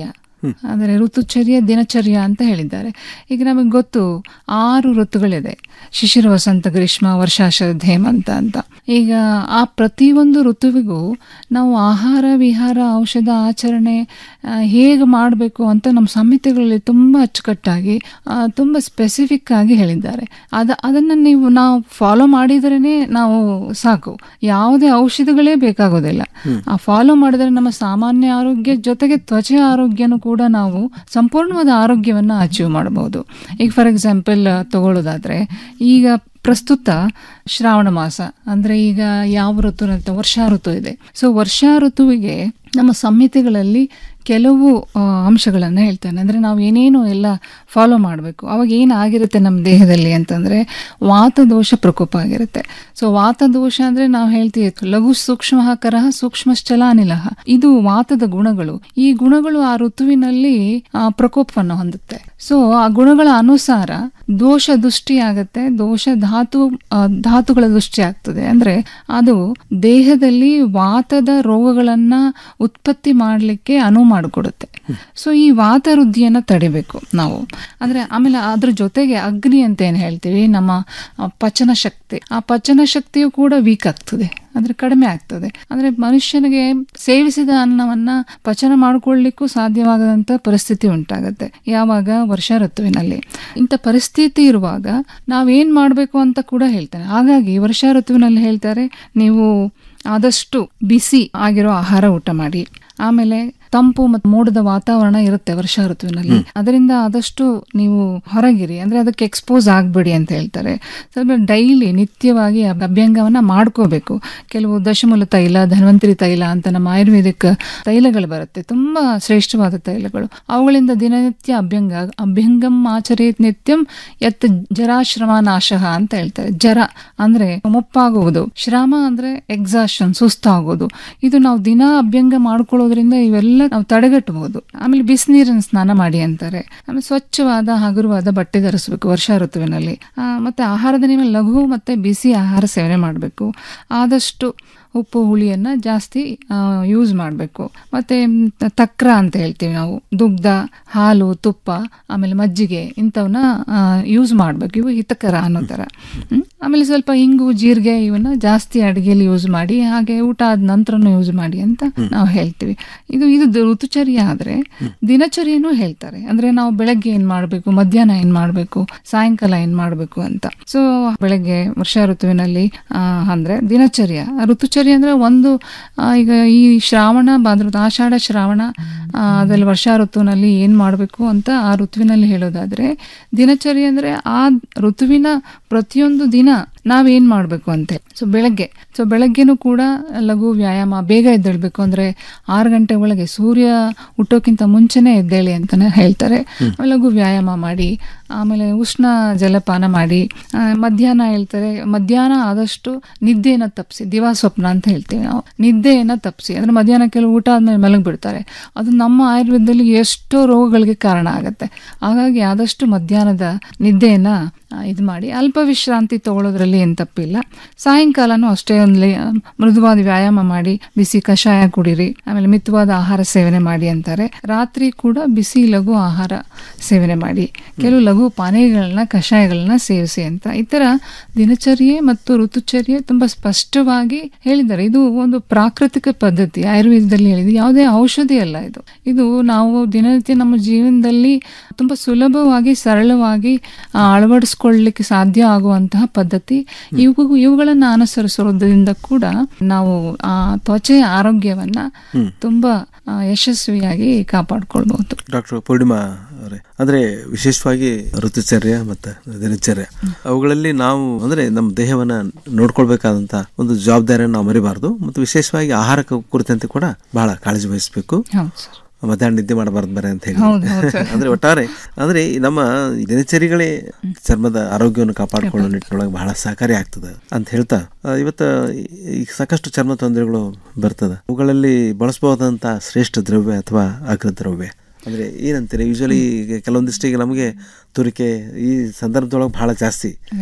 ಅಂದರೆ ಋತುಚರ್ಯ ದಿನಚರ್ಯ ಅಂತ ಹೇಳಿದ್ದಾರೆ ಈಗ ನಮಗೆ ಗೊತ್ತು ಆರು ಋತುಗಳಿದೆ ಶಿಶಿರ ವಸಂತ ಗ್ರೀಷ್ಮ ವರ್ಷಾಶರದ್ ಹೇಮಂತ ಅಂತ ಈಗ ಆ ಪ್ರತಿಯೊಂದು ಋತುವಿಗೂ ನಾವು ಆಹಾರ ವಿಹಾರ ಔಷಧ ಆಚರಣೆ ಆ, ಹೇಗೆ ಮಾಡಬೇಕು ಅಂತ ನಮ್ಮ ಸಂಹಿತೆಗಳಲ್ಲಿ ತುಂಬ ಅಚ್ಚುಕಟ್ಟಾಗಿ ಆ, ತುಂಬ ಸ್ಪೆಸಿಫಿಕ್ ಆಗಿ ಹೇಳಿದ್ದಾರೆ ಅದ ಅದನ್ನು ನೀವು ನಾವು ಫಾಲೋ ಮಾಡಿದ್ರೇ ನಾವು ಸಾಕು ಯಾವುದೇ ಔಷಧಿಗಳೇ ಬೇಕಾಗೋದಿಲ್ಲ ಆ ಫಾಲೋ ಮಾಡಿದ್ರೆ ನಮ್ಮ ಸಾಮಾನ್ಯ ಆರೋಗ್ಯ ಜೊತೆಗೆ ತ್ವಚೆ ಆರೋಗ್ಯನೂ ಕೂಡ ನಾವು ಸಂಪೂರ್ಣವಾದ ಆರೋಗ್ಯವನ್ನು ಅಚೀವ್ ಮಾಡಬಹುದು ಈಗ ಫಾರ್ ಎಕ್ಸಾಂಪಲ್ ತಗೊಳ್ಳೋದಾದ್ರೆ ಈಗ ಪ್ರಸ್ತುತ ಶ್ರಾವಣ ಮಾಸ ಅಂದ್ರೆ ಈಗ ಯಾವ ಋತು ಅಂತ ವರ್ಷಾ ಋತು ಇದೆ ಸೊ ವರ್ಷಾ ಋತುವಿಗೆ ನಮ್ಮ ಸಂಹಿತೆಗಳಲ್ಲಿ ಕೆಲವು ಆ, ಅಂಶಗಳನ್ನು ಹೇಳ್ತಾನೆ ಅಂದರೆ ನಾವು ಏನೇನು ಎಲ್ಲ ಫಾಲೋ ಮಾಡಬೇಕು ಅವಾಗ ಏನಾಗಿರುತ್ತೆ ನಮ್ಮ ದೇಹದಲ್ಲಿ ಅಂತಂದರೆ ವಾತದೋಷ ಪ್ರಕೋಪ ಆಗಿರುತ್ತೆ ಸೊ ವಾತದೋಷ ಅಂದರೆ ನಾವು ಹೇಳ್ತೀವಿ ಲಘು ಸೂಕ್ಷ್ಮ ಕರಹ ಸೂಕ್ಷ್ಮಶ್ಚಲ ಅನಿಲ ಇದು ವಾತದ ಗುಣಗಳು ಈ ಗುಣಗಳು ಆ ಋತುವಿನಲ್ಲಿ ಆ, ಪ್ರಕೋಪವನ್ನು ಹೊಂದುತ್ತೆ ಸೊ ಆ ಗುಣಗಳ ಅನುಸಾರ ದೋಷ ದೃಷ್ಟಿ ಆಗುತ್ತೆ ದೋಷ ಧಾತು ಆ, ಧಾತುಗಳ ದೃಷ್ಟಿ ಆಗ್ತದೆ ಅಂದ್ರೆ ಅದು ದೇಹದಲ್ಲಿ ವಾತದ ರೋಗಗಳನ್ನ ಉತ್ಪತ್ತಿ ಮಾಡಲಿಕ್ಕೆ ಅನುವು ಮಾಡಿಕೊಡುತ್ತೆ ಸೊ ಈ ವಾತ ವೃದ್ಧಿಯನ್ನ ತಡಿಬೇಕು ನಾವು ಅಂದ್ರೆ ಆಮೇಲೆ ಅದ್ರ ಜೊತೆಗೆ ಅಗ್ನಿ ಅಂತ ಏನ್ ಹೇಳ್ತೀವಿ ನಮ್ಮ ಆ, ಪಚನ ಶಕ್ತಿ ಆ ಪಚನ ಶಕ್ತಿಯು ಕೂಡ ವೀಕ್ ಆಗ್ತದೆ ಅಂದ್ರೆ ಕಡಿಮೆ ಆಗ್ತದೆ ಅಂದ್ರೆ ಮನುಷ್ಯನಿಗೆ ಸೇವಿಸಿದ ಅನ್ನವನ್ನ ಪಚನ ಮಾಡ್ಕೊಳ್ಳಿಕ್ಕೂ ಸಾಧ್ಯವಾಗದಂತ ಪರಿಸ್ಥಿತಿ ಉಂಟಾಗತ್ತೆ ಯಾವಾಗ ವರ್ಷಾ ಋತುವಿನಲ್ಲಿ ಇಂಥ ಪರಿಸ್ಥಿತಿ ಇರುವಾಗ ನಾವೇನ್ ಮಾಡಬೇಕು ಅಂತ ಕೂಡ ಹೇಳ್ತಾನೆ ಹಾಗಾಗಿ ವರ್ಷಾ ಋತುವಿನಲ್ಲಿ ಹೇಳ್ತಾರೆ ನೀವು ಆದಷ್ಟು ಬಿಸಿ ಆಗಿರೋ ಆಹಾರ ಊಟ ಮಾಡಿ ಆಮೇಲೆ ತಂಪು ಮತ್ತು ಮೋಡದ ವಾತಾವರಣ ಇರುತ್ತೆ ವರ್ಷಾ ಋತುವಿನಲ್ಲಿ ಅದರಿಂದ ಆದಷ್ಟು ನೀವು ಹೊರಗಿರಿ ಅಂದ್ರೆ ಅದಕ್ಕೆ ಎಕ್ಸ್ಪೋಸ್ ಆಗ್ಬೇಡಿ ಅಂತ ಹೇಳ್ತಾರೆ ಸ್ವಲ್ಪ ಡೈಲಿ ನಿತ್ಯವಾಗಿ ಆ ಅಭ್ಯಂಗವನ್ನ ಮಾಡ್ಕೋಬೇಕು ಕೆಲವು ದಶಮೂಲ ತೈಲ ಧನ್ವಂತರಿ ತೈಲ ಅಂತ ನಮ್ಮ ಆಯುರ್ವೇದಿಕ್ ತೈಲಗಳು ಬರುತ್ತೆ ತುಂಬಾ ಶ್ರೇಷ್ಠವಾದ ತೈಲಗಳು ಅವುಗಳಿಂದ ದಿನನಿತ್ಯ ಅಭ್ಯಂಗ ಅಭ್ಯಂಗಂ ಆಚರೇತ್ ನಿತ್ಯಂ ಯತ್ ಜರಾಶ್ರಮ ನಾಶಃ ಅಂತ ಹೇಳ್ತಾರೆ ಜರ ಅಂದ್ರೆ ಮುಪ್ಪಾಗುವುದು ಶ್ರಮ ಅಂದ್ರೆ ಎಕ್ಸಾಷನ್ ಸುಸ್ತಾಗೋದು ಇದು ನಾವು ದಿನ ಅಭ್ಯಂಗ ಮಾಡ್ಕೊಳ್ಳೋದ್ರಿಂದ ಇವೆಲ್ಲ ನಾವು ತಡೆಗಟ್ಟಬಹುದು ಆಮೇಲೆ ಬಿಸಿನೀರಿನ ಸ್ನಾನ ಮಾಡಿ ಅಂತಾರೆ ಆಮೇಲೆ ಸ್ವಚ್ಛವಾದ ಹಗುರವಾದ ಬಟ್ಟೆ ಧರಿಸಬೇಕು ವರ್ಷಾ ಋತುವಿನಲ್ಲಿ ಆ, ಮತ್ತೆ ಆಹಾರದ ಮೇಲೆ ಲಘು ಮತ್ತೆ ಬಿಸಿ ಆಹಾರ ಸೇವನೆ ಮಾಡಬೇಕು ಆದಷ್ಟು ಉಪ್ಪು ಹುಳಿಯನ್ನ ಜಾಸ್ತಿ ಯೂಸ್ ಮಾಡಬೇಕು ಮತ್ತೆ ಮ್, ತಕ್ರ ಅಂತ ಹೇಳ್ತೀವಿ ನಾವು ದುಗ್ಧ ಹಾಲು ತುಪ್ಪ ಆಮೇಲೆ ಮಜ್ಜಿಗೆ ಇಂಥವನ್ನ ಯೂಸ್ ಮಾಡಬೇಕು ಇವು ಹಿತಕರ ಅನ್ನೋ ಥರ ಹ್ಮ್? ಆಮೇಲೆ ಸ್ವಲ್ಪ ಇಂಗು ಜೀರಿಗೆ ಇವನ್ನ ಜಾಸ್ತಿ ಅಡುಗೆಯಲ್ಲಿ ಯೂಸ್ ಮಾಡಿ ಹಾಗೆ ಊಟ ಆದ ನಂತರನೂ ಯೂಸ್ ಮಾಡಿ ಅಂತ ನಾವು ಹೇಳ್ತೀವಿ ಇದು ಇದು ದ- ಋತುಚರ್ಯ ಆದ್ರೆ ದಿನಚರ್ಯನೂ ಹೇಳ್ತಾರೆ ಅಂದ್ರೆ ನಾವು ಬೆಳಗ್ಗೆ ಏನ್ ಮಾಡಬೇಕು ಮಧ್ಯಾಹ್ನ ಏನ್ ಮಾಡಬೇಕು ಸಾಯಂಕಾಲ ಏನ್ ಮಾಡಬೇಕು ಅಂತ ಸೊ ಬೆಳಗ್ಗೆ ವರ್ಷಾ ಋತುವಿನಲ್ಲಿ ಆ, ಅಂದ್ರೆ ದಿನಚರ್ಯ ಆ ಋತುಚರ್ಯ ಅಂದ್ರೆ ಒಂದು ಆ, ಈಗ ಈ ಶ್ರಾವಣ ಭಾದ್ರದ ಆಷಾಢ ಶ್ರಾವಣ ಆ, ಅದ್ರಲ್ಲಿ ವರ್ಷಾ ಋತುವಿನಲ್ಲಿ ಏನ್ ಮಾಡಬೇಕು ಅಂತ ಆ ಋತುವಿನಲ್ಲಿ ಹೇಳೋದಾದ್ರೆ ದಿನಚರ್ಯ ಅಂದ್ರೆ ಆ ಋತುವಿನ ಪ್ರತಿಯೊಂದು ದಿನ ನಾವೇನ್ ಮಾಡಬೇಕು ಅಂತೆ ಸೊ ಬೆಳಗ್ಗೆ ಸೊ ಬೆಳಗ್ಗೆನೂ ಕೂಡ ಲಘು ವ್ಯಾಯಾಮ ಬೇಗ ಎದ್ದೇಳ್ಬೇಕು ಅಂದ್ರೆ ಆರು ಗಂಟೆ ಒಳಗೆ ಸೂರ್ಯ ಹುಟ್ಟೋಕ್ಕಿಂತ ಮುಂಚೆನೆ ಎದ್ದೇಳಿ ಅಂತಾನೆ ಹೇಳ್ತಾರೆ ಲಘು ವ್ಯಾಯಾಮ ಮಾಡಿ ಆಮೇಲೆ ಉಷ್ಣ ಜಲಪಾನ ಮಾಡಿ ಆ, ಮಧ್ಯಾಹ್ನ ಹೇಳ್ತಾರೆ ಮಧ್ಯಾಹ್ನ ಆದಷ್ಟು ನಿದ್ದೆಯನ್ನ ತಪ್ಪಿಸಿ ದಿವಾ ಸ್ವಪ್ನ ಅಂತ ಹೇಳ್ತೀವಿ ನಾವು ನಿದ್ದೆಯನ್ನ ತಪ್ಪಿಸಿ ಅಂದ್ರೆ ಮಧ್ಯಾಹ್ನ ಕೆಲವು ಊಟ ಆದ್ಮೇಲೆ ಮಲಗಿ ಬಿಡ್ತಾರೆ ಅದು ನಮ್ಮ ಆಯುರ್ವೇದದಲ್ಲಿ ಎಷ್ಟೋ ರೋಗಗಳಿಗೆ ಕಾರಣ ಆಗುತ್ತೆ ಹಾಗಾಗಿ ಆದಷ್ಟು ಮಧ್ಯಾಹ್ನದ ನಿದ್ದೆಯನ್ನ ಆ, ಇದು ಮಾಡಿ ಅಲ್ಪ ವಿಶ್ರಾಂತಿ ತಗೊಳ್ಳೋದ್ರಲ್ಲಿ ಏನು ತಪ್ಪಿಲ್ಲ ಸಾಯಂಕಾಲನೂ ಅಷ್ಟೇ ಒಂದು ಲೇ- ಮೃದುವಾದ ವ್ಯಾಯಾಮ ಮಾಡಿ ಬಿಸಿ ಕಷಾಯ ಕುಡಿರಿ ಆಮೇಲೆ ಮಿತವಾದ ಆಹಾರ ಸೇವನೆ ಮಾಡಿ ಅಂತಾರೆ ರಾತ್ರಿ ಕೂಡ ಬಿಸಿ ಲಘು ಆಹಾರ ಸೇವನೆ ಮಾಡಿ ಕೆಲವು ಲಘು ಪಾನೀಯಗಳನ್ನ ಕಷಾಯಗಳನ್ನ ಸೇವಿಸಿ ಅಂತ ಈ ತರ ದಿನಚರ್ಯೆ ಮತ್ತು ಋತುಚರ್ಯೆ ತುಂಬಾ ಸ್ಪಷ್ಟವಾಗಿ ಹೇಳಿದ್ದಾರೆ ಇದು ಒಂದು ಪ್ರಾಕೃತಿಕ ಪದ್ಧತಿ ಆಯುರ್ವೇದದಲ್ಲಿ ಹೇಳಿದೆ ಯಾವುದೇ ಔಷಧಿ ಅಲ್ಲ ಇದು ಇದು ನಾವು ದಿನನಿತ್ಯ ನಮ್ಮ ಜೀವನದಲ್ಲಿ ತುಂಬಾ ಸುಲಭವಾಗಿ ಸರಳವಾಗಿ ಆ, ಅಳವಡಿಸ್ಕೊಳ್ಳಿಕ್ಕೆ ಸಾಧ್ಯ ಆಗುವಂತಹ ಪದ್ಧತಿ ಇವು ಇವುಗಳನ್ನ ಅನುಸರಿಸೋದ್ರಿಂದ ಕೂಡ ನಾವು ಆ ತ್ವಚೆಯ ಆರೋಗ್ಯವನ್ನ ಹ್ಮ್. ತುಂಬಾ ಆ, ಯಶಸ್ವಿಯಾಗಿ ಕಾಪಾಡ್ಕೊಳ್ಬಹುದು ಡಾಕ್ಟರ್ ಪೂರ್ಣಿಮಾ ಅವರೇ ಅಂದ್ರೆ ವಿಶೇಷವಾಗಿ ಋತುಚರ್ಯ ಮತ್ತು ದಿನಚರ್ಯ ಅವುಗಳಲ್ಲಿ ನಾವು ಅಂದ್ರೆ ನಮ್ಮ ದೇಹವನ್ನ ನೋಡ್ಕೊಳ್ಬೇಕಾದಂತ ಒಂದು ಜವಾಬ್ದಾರಿಯನ್ನು ನಾವು ಮರಿಬಾರ್ದು ಮತ್ತು ವಿಶೇಷವಾಗಿ ಆಹಾರ ಕುರಿತಂತೆ ಕೂಡ ಬಹಳ ಕಾಳಜಿ ವಹಿಸಬೇಕು ಹೌದು ಸರ್ ಮಧ್ಯಾಹ್ನ ನಿದ್ದೆ ಮಾಡಬಾರ್ದು ಬರ ಅಂತ ಹೇಳಿ ಹೌದು, ಹೌದು ಸರ್. ಅಂದ್ರೆ ಒಟ್ಟಾರೆ ಅಂದ್ರೆ ಈ ನಮ್ಮ ದಿನಚರಿಗಳೇ ಚರ್ಮದ ಆರೋಗ್ಯವನ್ನು ಕಾಪಾಡಿಕೊಳ್ಳೋ ನಿಟ್ಟಿನೊಳಗೆ ಬಹಳ ಸಹಕಾರಿ ಆಗ್ತದೆ ಅಂತ ಹೇಳ್ತಾ ಆ, ಇವತ್ತು ಈಗ ಸಾಕಷ್ಟು ಚರ್ಮ ತೊಂದರೆಗಳು ಬರ್ತದೆ ಅವುಗಳಲ್ಲಿ ಬಳಸಬಹುದಂತ ಶ್ರೇಷ್ಠ ದ್ರವ್ಯ ಅಥವಾ ಅಗ್ರ ದ್ರವ್ಯ ಅಂದ್ರೆ ಏನಂತೀರಿ ಯೂಶಲಿ ಕೆಲವೊಂದಿಷ್ಟು ಈಗ ನಮಗೆ ತುರಿಕೆ ಈ ಸಂದರ್ಭದೊಳಗೆ ಬಹಳ ಜಾಸ್ತಿ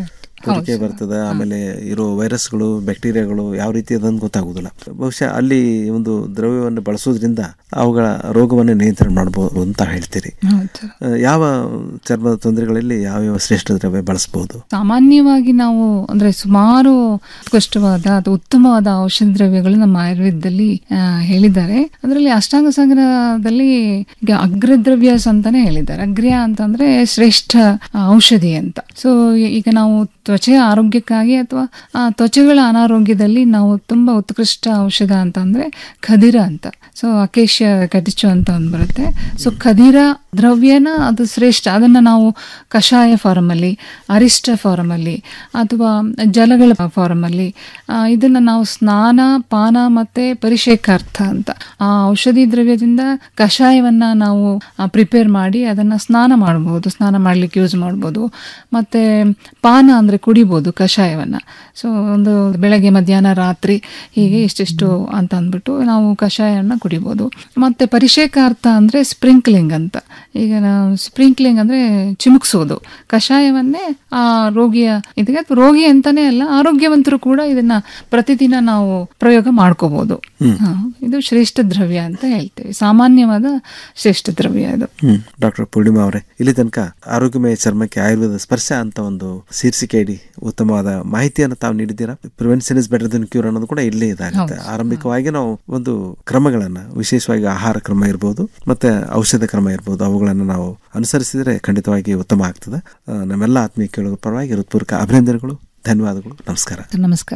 ತುರಿಕೆ ಬರ್ತದ ಆಮೇಲೆ ಇರೋ ವೈರಸ್ಗಳು ಬ್ಯಾಕ್ಟೀರಿಯಾಗಳು ಯಾವ ರೀತಿ ಅದನ್ನು ಗೊತ್ತಾಗುದಿಲ್ಲ ಬಹುಶಃ ಅಲ್ಲಿ ಒಂದು ದ್ರವ್ಯವನ್ನು ಬಳಸೋದ್ರಿಂದ ಅವುಗಳ ರೋಗವನ್ನು ನಿಯಂತ್ರಣ ಮಾಡಬಹುದು ಅಂತ ಹೇಳ್ತೀರಿ ಹೌದು ಆ, ಯಾವ ಚರ್ಮದ ತೊಂದರೆಗಳಲ್ಲಿ ಯಾವ್ಯಾವ ಶ್ರೇಷ್ಠ ದ್ರವ್ಯ ಬಳಸಬಹುದು ಸಾಮಾನ್ಯವಾಗಿ ನಾವು ಅಂದ್ರೆ ಸುಮಾರು ಉತ್ಕೃಷ್ಟವಾದ ಅಥವಾ ಉತ್ತಮವಾದ ಔಷಧ ದ್ರವ್ಯಗಳು ನಮ್ಮ ಆಯುರ್ವೇದದಲ್ಲಿ ಆ, ಹೇಳಿದ್ದಾರೆ ಅದರಲ್ಲಿ ಅಷ್ಟಾಂಗ ಸಂಗ್ರಹದಲ್ಲಿ ಈಗ ಅಗ್ರದ್ರವ್ಯಸ್ ಅಂತಾನೆ ಹೇಳಿದ್ದಾರೆ ಅಗ್ರ್ಯ ಅಂತಂದ್ರೆ ಶ್ರೇಷ್ಠ ಆ, ಔಷಧಿ ಅಂತ ಸೊ ಈಗ ನಾವು ತ್ವಚೆಯ ಆರೋಗ್ಯಕ್ಕಾಗಿ ಅಥವಾ ಆ, ತ್ವಚೆಗಳ ಅನಾರೋಗ್ಯದಲ್ಲಿ ನಾವು ತುಂಬಾ ಉತ್ಕೃಷ್ಟ ಔಷಧ ಅಂತಂದ್ರೆ ಖದಿರ ಅಂತ ಸೊ ಅಕೇಶಿಯ ಕಟಿಚು ಅಂತ ಒಂದು ಬರುತ್ತೆ ಸೊ ಖದಿರ ದ್ರವ್ಯನ ಅದು ಶ್ರೇಷ್ಠ ಅದನ್ನ ನಾವು ಕಷಾಯ ಫಾರಮ್ ಅಲ್ಲಿ ಅರಿಷ್ಟ ಫಾರಮ್ ಅಲ್ಲಿ ಅಥವಾ ಜಲಗಳ ಫಾರಮ್ ಅಲ್ಲಿ ಆ, ಇದನ್ನ ನಾವು ಸ್ನಾನ ಪಾನ ಮತ್ತೆ ಪರಿಷೇಕಾರ್ಥ ಅಂತ ಆ ಔಷಧಿ ದ್ರವ್ಯದಿಂದ ಕಷಾಯವನ್ನ ನಾವು ಪ್ರಿಪೇರ್ ಮಾಡಿ ಅದನ್ನ ಸ್ನಾನ ಮಾಡಬಹುದು ಸ್ನಾನ ಮಾಡ್ಲಿಕ್ಕೆ ಯೂಸ್ ಮಾಡ್ಬೋದು ಮತ್ತೆ ಪಾನ ಅಂದ್ರೆ ಕುಡಿಬೋದು ಕಷಾಯವನ್ನ ಸೊ ಒಂದು ಬೆಳಗ್ಗೆ ಮಧ್ಯಾಹ್ನ ರಾತ್ರಿ ಹೀಗೆ ಇಷ್ಟಿಷ್ಟು ಅಂತ ಅಂದ್ಬಿಟ್ಟು ನಾವು ಕಷಾಯವನ್ನ ಕುಡಿಬೋದು ಮತ್ತೆ ಪರಿಷೇಕಾರ್ಥ ಅಂದ್ರೆ ಸ್ಪ್ರಿಂಕ್ಲಿಂಗ್ ಅಂತ ಈಗ ನಾವು ಸ್ಪ್ರಿಂಕ್ಲಿಂಗ್ ಅಂದ್ರೆ ಚಿಮುಕ್ಸೋದು ಕಷಾಯವನ್ನೇ ಆ ರೋಗಿಯ ಇದಕ್ಕೆ ಅಥವಾ ರೋಗಿ ಅಂತಾನೆ ಅಲ್ಲ ಆರೋಗ್ಯವಂತರು ಕೂಡ ಇದನ್ನ ಪ್ರತಿದಿನ ನಾವು ಪ್ರಯೋಗ ಮಾಡ್ಕೋಬಹುದು ಹಾ, ಇದು ಶ್ರೇಷ್ಠ ದ್ರವ್ಯ ಅಂತ ಹೇಳ್ತೇವೆ ಸಾಮಾನ್ಯವಾದ ಶ್ರೇಷ್ಠ ದ್ರವ್ಯ ಇದು ಹ್ಮ್ ಡಾಕ್ಟರ್ ಪೂರ್ಣಿಮಾ ಅವರೇ ಇಲ್ಲಿ ತನಕ ಆರೋಗ್ಯಮಯ ಚರ್ಮಕ್ಕೆ ಆಯುರ್ವೇದ ಸ್ಪರ್ಶ ಅಂತ ಒಂದು ಶೀರ್ಷಿಕೆ ಇಡಿ ಉತ್ತಮವಾದ ಮಾಹಿತಿಯನ್ನು ತಾವು ನೀಡಿದ್ದೀರಾ prevention is better than cure ಅನ್ನೋದು ಕೂಡ ಇಲ್ಲೇ ಇದಾಗುತ್ತೆ ಆರಂಭಿಕವಾಗಿ ನಾವು ಒಂದು ಕ್ರಮಗಳನ್ನ ವಿಶೇಷವಾಗಿ ಆಹಾರ ಕ್ರಮ ಇರ್ಬೋದು ಮತ್ತೆ ಔಷಧ ಕ್ರಮ ಇರ್ಬೋದು ಅವುಗಳನ್ನು ನಾವು ಅನುಸರಿಸಿದರೆ ಖಂಡಿತವಾಗಿ ಉತ್ತಮ ಆಗ್ತದೆ ಆ, ನಮ್ಮೆಲ್ಲ ಆತ್ಮೀಯ ಕೇಳುವ ಪರವಾಗಿ ಹೃತ್ಪೂರ್ವಕ ಅಭಿನಂದನೆಗಳು ಧನ್ಯವಾದಗಳು ನಮಸ್ಕಾರ ನಮಸ್ಕಾರ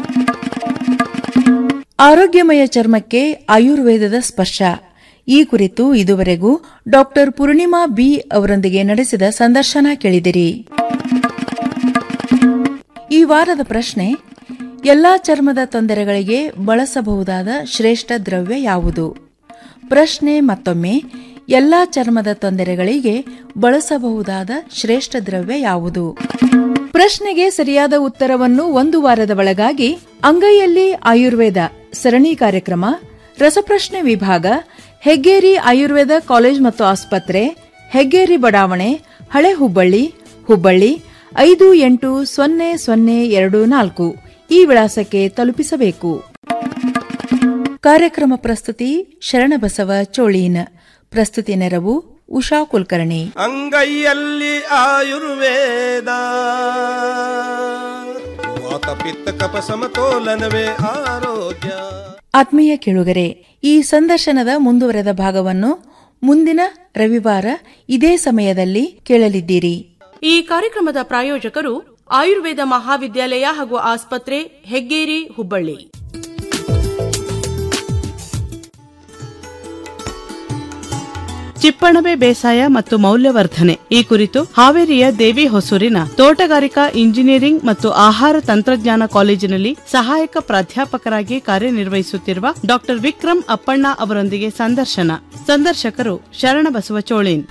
ಆರೋಗ್ಯಮಯ ಚರ್ಮಕ್ಕೆ ಆಯುರ್ವೇದದ ಸ್ಪರ್ಶ ಈ ಕುರಿತು ಇದುವರೆಗೂ ಡಾಕ್ಟರ್ ಪೂರ್ಣಿಮಾ ಬಿ ಅವರೊಂದಿಗೆ ನಡೆಸಿದ ಸಂದರ್ಶನ ಕೇಳಿದಿರಿ ಈ ವಾರದ ಪ್ರಶ್ನೆ ಎಲ್ಲಾ ಚರ್ಮದ ತೊಂದರೆಗಳಿಗೆ ಬಳಸಬಹುದಾದ ಶ್ರೇಷ್ಠ ದ್ರವ್ಯ ಯಾವುದು ಪ್ರಶ್ನೆ ಮತ್ತೊಮ್ಮೆ ಎಲ್ಲಾ ಚರ್ಮದ ತೊಂದರೆಗಳಿಗೆ ಬಳಸಬಹುದಾದ ಶ್ರೇಷ್ಠ ದ್ರವ್ಯ ಯಾವುದು ಪ್ರಶ್ನೆಗೆ ಸರಿಯಾದ ಉತ್ತರವನ್ನು ಒಂದು ವಾರದ ಒಳಗಾಗಿ ಅಂಗೈಯಲ್ಲಿ ಆಯುರ್ವೇದ ಸರಣಿ ಕಾರ್ಯಕ್ರಮ ರಸಪ್ರಶ್ನೆ ವಿಭಾಗ ಹೆಗ್ಗೇರಿ ಆಯುರ್ವೇದ ಕಾಲೇಜ್ ಮತ್ತು ಆಸ್ಪತ್ರೆ ಹೆಗ್ಗೇರಿ ಬಡಾವಣೆ ಹಳೆ ಹುಬ್ಬಳ್ಳಿ ಹುಬ್ಬಳ್ಳಿ ಐದು ಎಂಟು ಸೊನ್ನೆ ಸೊನ್ನೆ ಎರಡು ನಾಲ್ಕು ಈ ವಿಳಾಸಕ್ಕೆ ತಲುಪಿಸಬೇಕು ಕಾರ್ಯಕ್ರಮ ಪ್ರಸ್ತುತಿ ಶರಣಬಸವ ಚೋಳೀನ್ ಪ್ರಸ್ತುತಿ ನೆರವು ಉಷಾ ಕುಲಕರ್ಣಿ ಅಂಗೈಯಲ್ಲಿ ಆಯುರ್ವೇದ ವಾತ ಪಿತ್ತ ಕಪ ಸಮತೋಲನವೇ ಆರೋಗ್ಯ ಆತ್ಮೀಯ ಕೇಳುಗರೆ ಈ ಸಂದರ್ಶನದ ಮುಂದುವರೆದ ಭಾಗವನ್ನು ಮುಂದಿನ ರವಿವಾರ ಇದೇ ಸಮಯದಲ್ಲಿ ಕೇಳಲಿದ್ದೀರಿ ಈ ಕಾರ್ಯಕ್ರಮದ ಪ್ರಾಯೋಜಕರು ಆಯುರ್ವೇದ ಮಹಾವಿದ್ಯಾಲಯ ಹಾಗೂ ಆಸ್ಪತ್ರೆ ಹೆಗ್ಗೇರಿ ಹುಬ್ಬಳ್ಳಿ ಚಿಪ್ಪಣಬೆ ಬೇಸಾಯ ಮತ್ತು ಮೌಲ್ಯವರ್ಧನೆ ಈ ಕುರಿತು ಹಾವೇರಿಯ ದೇವಿ ಹೊಸೂರಿನ ತೋಟಗಾರಿಕಾ ಇಂಜಿನಿಯರಿಂಗ್ ಮತ್ತು ಆಹಾರ ತಂತ್ರಜ್ಞಾನ ಕಾಲೇಜಿನಲ್ಲಿ ಸಹಾಯಕ ಪ್ರಾಧ್ಯಾಪಕರಾಗಿ ಕಾರ್ಯನಿರ್ವಹಿಸುತ್ತಿರುವ ಡಾಕ್ಟರ್ ವಿಕ್ರಮ್ ಅಪ್ಪಣ್ಣ ಅವರೊಂದಿಗೆ ಸಂದರ್ಶನ ಸಂದರ್ಶಕರು ಶರಣಬಸವ ಚೋಳೀನ್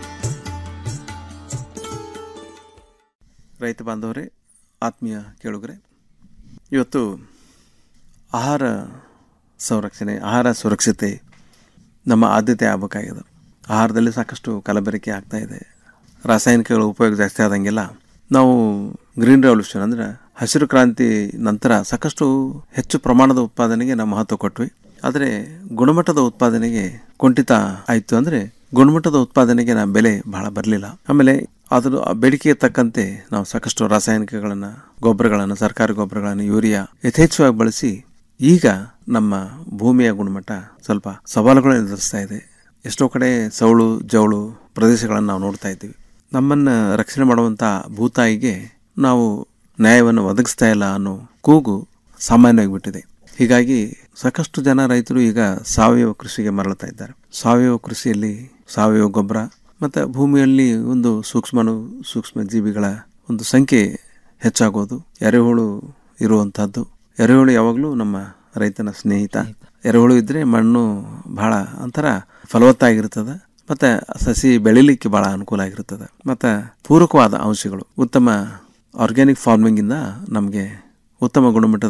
ರೈತ ಬಾಂಧವರೇ ಆತ್ಮೀಯ ಕೇಳುಗರೆ ಇವತ್ತು ಆಹಾರ ಸಂರಕ್ಷಣೆ ಆಹಾರ ಸುರಕ್ಷತೆ ನಮ್ಮ ಆದ್ಯತೆ ಆಗಬೇಕಾಗಿದೆ ಆಹಾರದಲ್ಲಿ ಸಾಕಷ್ಟು ಕಲಬೆರಕೆ ಆಗ್ತಾ ಇದೆ ರಾಸಾಯನಿಕಗಳ ಉಪಯೋಗ ಜಾಸ್ತಿ ಆದಂಗೆಲ್ಲ ನಾವು ಗ್ರೀನ್ ರೆವಲ್ಯೂಷನ್ ಅಂದರೆ ಹಸಿರು ಕ್ರಾಂತಿ ನಂತರ ಸಾಕಷ್ಟು ಹೆಚ್ಚು ಪ್ರಮಾಣದ ಉತ್ಪಾದನೆಗೆ ನಾವು ಮಹತ್ವ ಕೊಟ್ವಿ ಆದರೆ ಗುಣಮಟ್ಟದ ಉತ್ಪಾದನೆಗೆ ಕುಂಠಿತ ಆಯಿತು ಅಂದರೆ ಗುಣಮಟ್ಟದ ಉತ್ಪಾದನೆಗೆ ನಾವು ಬೆಲೆ ಬಹಳ ಬರಲಿಲ್ಲ ಆಮೇಲೆ ಅದರ ಬೇಡಿಕೆಗೆ ತಕ್ಕಂತೆ ನಾವು ಸಾಕಷ್ಟು ರಾಸಾಯನಿಕಗಳನ್ನು ಗೊಬ್ಬರಗಳನ್ನು ಸರ್ಕಾರಿ ಗೊಬ್ಬರಗಳನ್ನು ಯೂರಿಯಾ ಯಥೇಚ್ಛವಾಗಿ ಬಳಸಿ ಈಗ ನಮ್ಮ ಭೂಮಿಯ ಗುಣಮಟ್ಟ ಸ್ವಲ್ಪ ಸವಾಲುಗಳನ್ನು ಎದುರಿಸ್ತಾ ಇದೆ ಎಷ್ಟೋ ಕಡೆ ಸೌಳು ಜವಳು ಪ್ರದೇಶಗಳನ್ನು ನಾವು ನೋಡ್ತಾ ಇದ್ದೀವಿ ನಮ್ಮನ್ನು ರಕ್ಷಣೆ ಮಾಡುವಂಥ ಭೂತಾಯಿಗೆ ನಾವು ನ್ಯಾಯವನ್ನು ಒದಗಿಸ್ತಾ ಇಲ್ಲ ಅನ್ನೋ ಕೂಗು ಸಾಮಾನ್ಯವಾಗಿ ಬಿಟ್ಟಿದೆ ಹೀಗಾಗಿ ಸಾಕಷ್ಟು ಜನ ರೈತರು ಈಗ ಸಾವಯವ ಕೃಷಿಗೆ ಮರಳುತ್ತಾ ಇದ್ದಾರೆ ಸಾವಯವ ಕೃಷಿಯಲ್ಲಿ ಸಾವಯವ ಗೊಬ್ಬರ ಮತ್ತು ಭೂಮಿಯಲ್ಲಿ ಒಂದು ಸೂಕ್ಷ್ಮನು ಸೂಕ್ಷ್ಮ ಜೀವಿಗಳ ಒಂದು ಸಂಖ್ಯೆ ಹೆಚ್ಚಾಗೋದು ಎರೆಹುಳು ಇರುವಂಥದ್ದು ಎರೆಹುಳು ಯಾವಾಗಲೂ ನಮ್ಮ ರೈತನ ಸ್ನೇಹಿತ ಎರೆಹುಳು ಇದ್ದರೆ ಮಣ್ಣು ಬಹಳ ಒಂಥರ ಫಲವತ್ತಾಗಿರ್ತದೆ ಮತ್ತು ಸಸಿ ಬೆಳಿಲಿಕ್ಕೆ ಭಾಳ ಅನುಕೂಲ ಆಗಿರ್ತದೆ ಮತ್ತು ಪೂರಕವಾದ ಅಂಶಗಳು ಉತ್ತಮ ಆರ್ಗ್ಯಾನಿಕ್ ಫಾರ್ಮಿಂಗಿಂದ ನಮಗೆ ಉತ್ತಮ ಗುಣಮಟ್ಟದ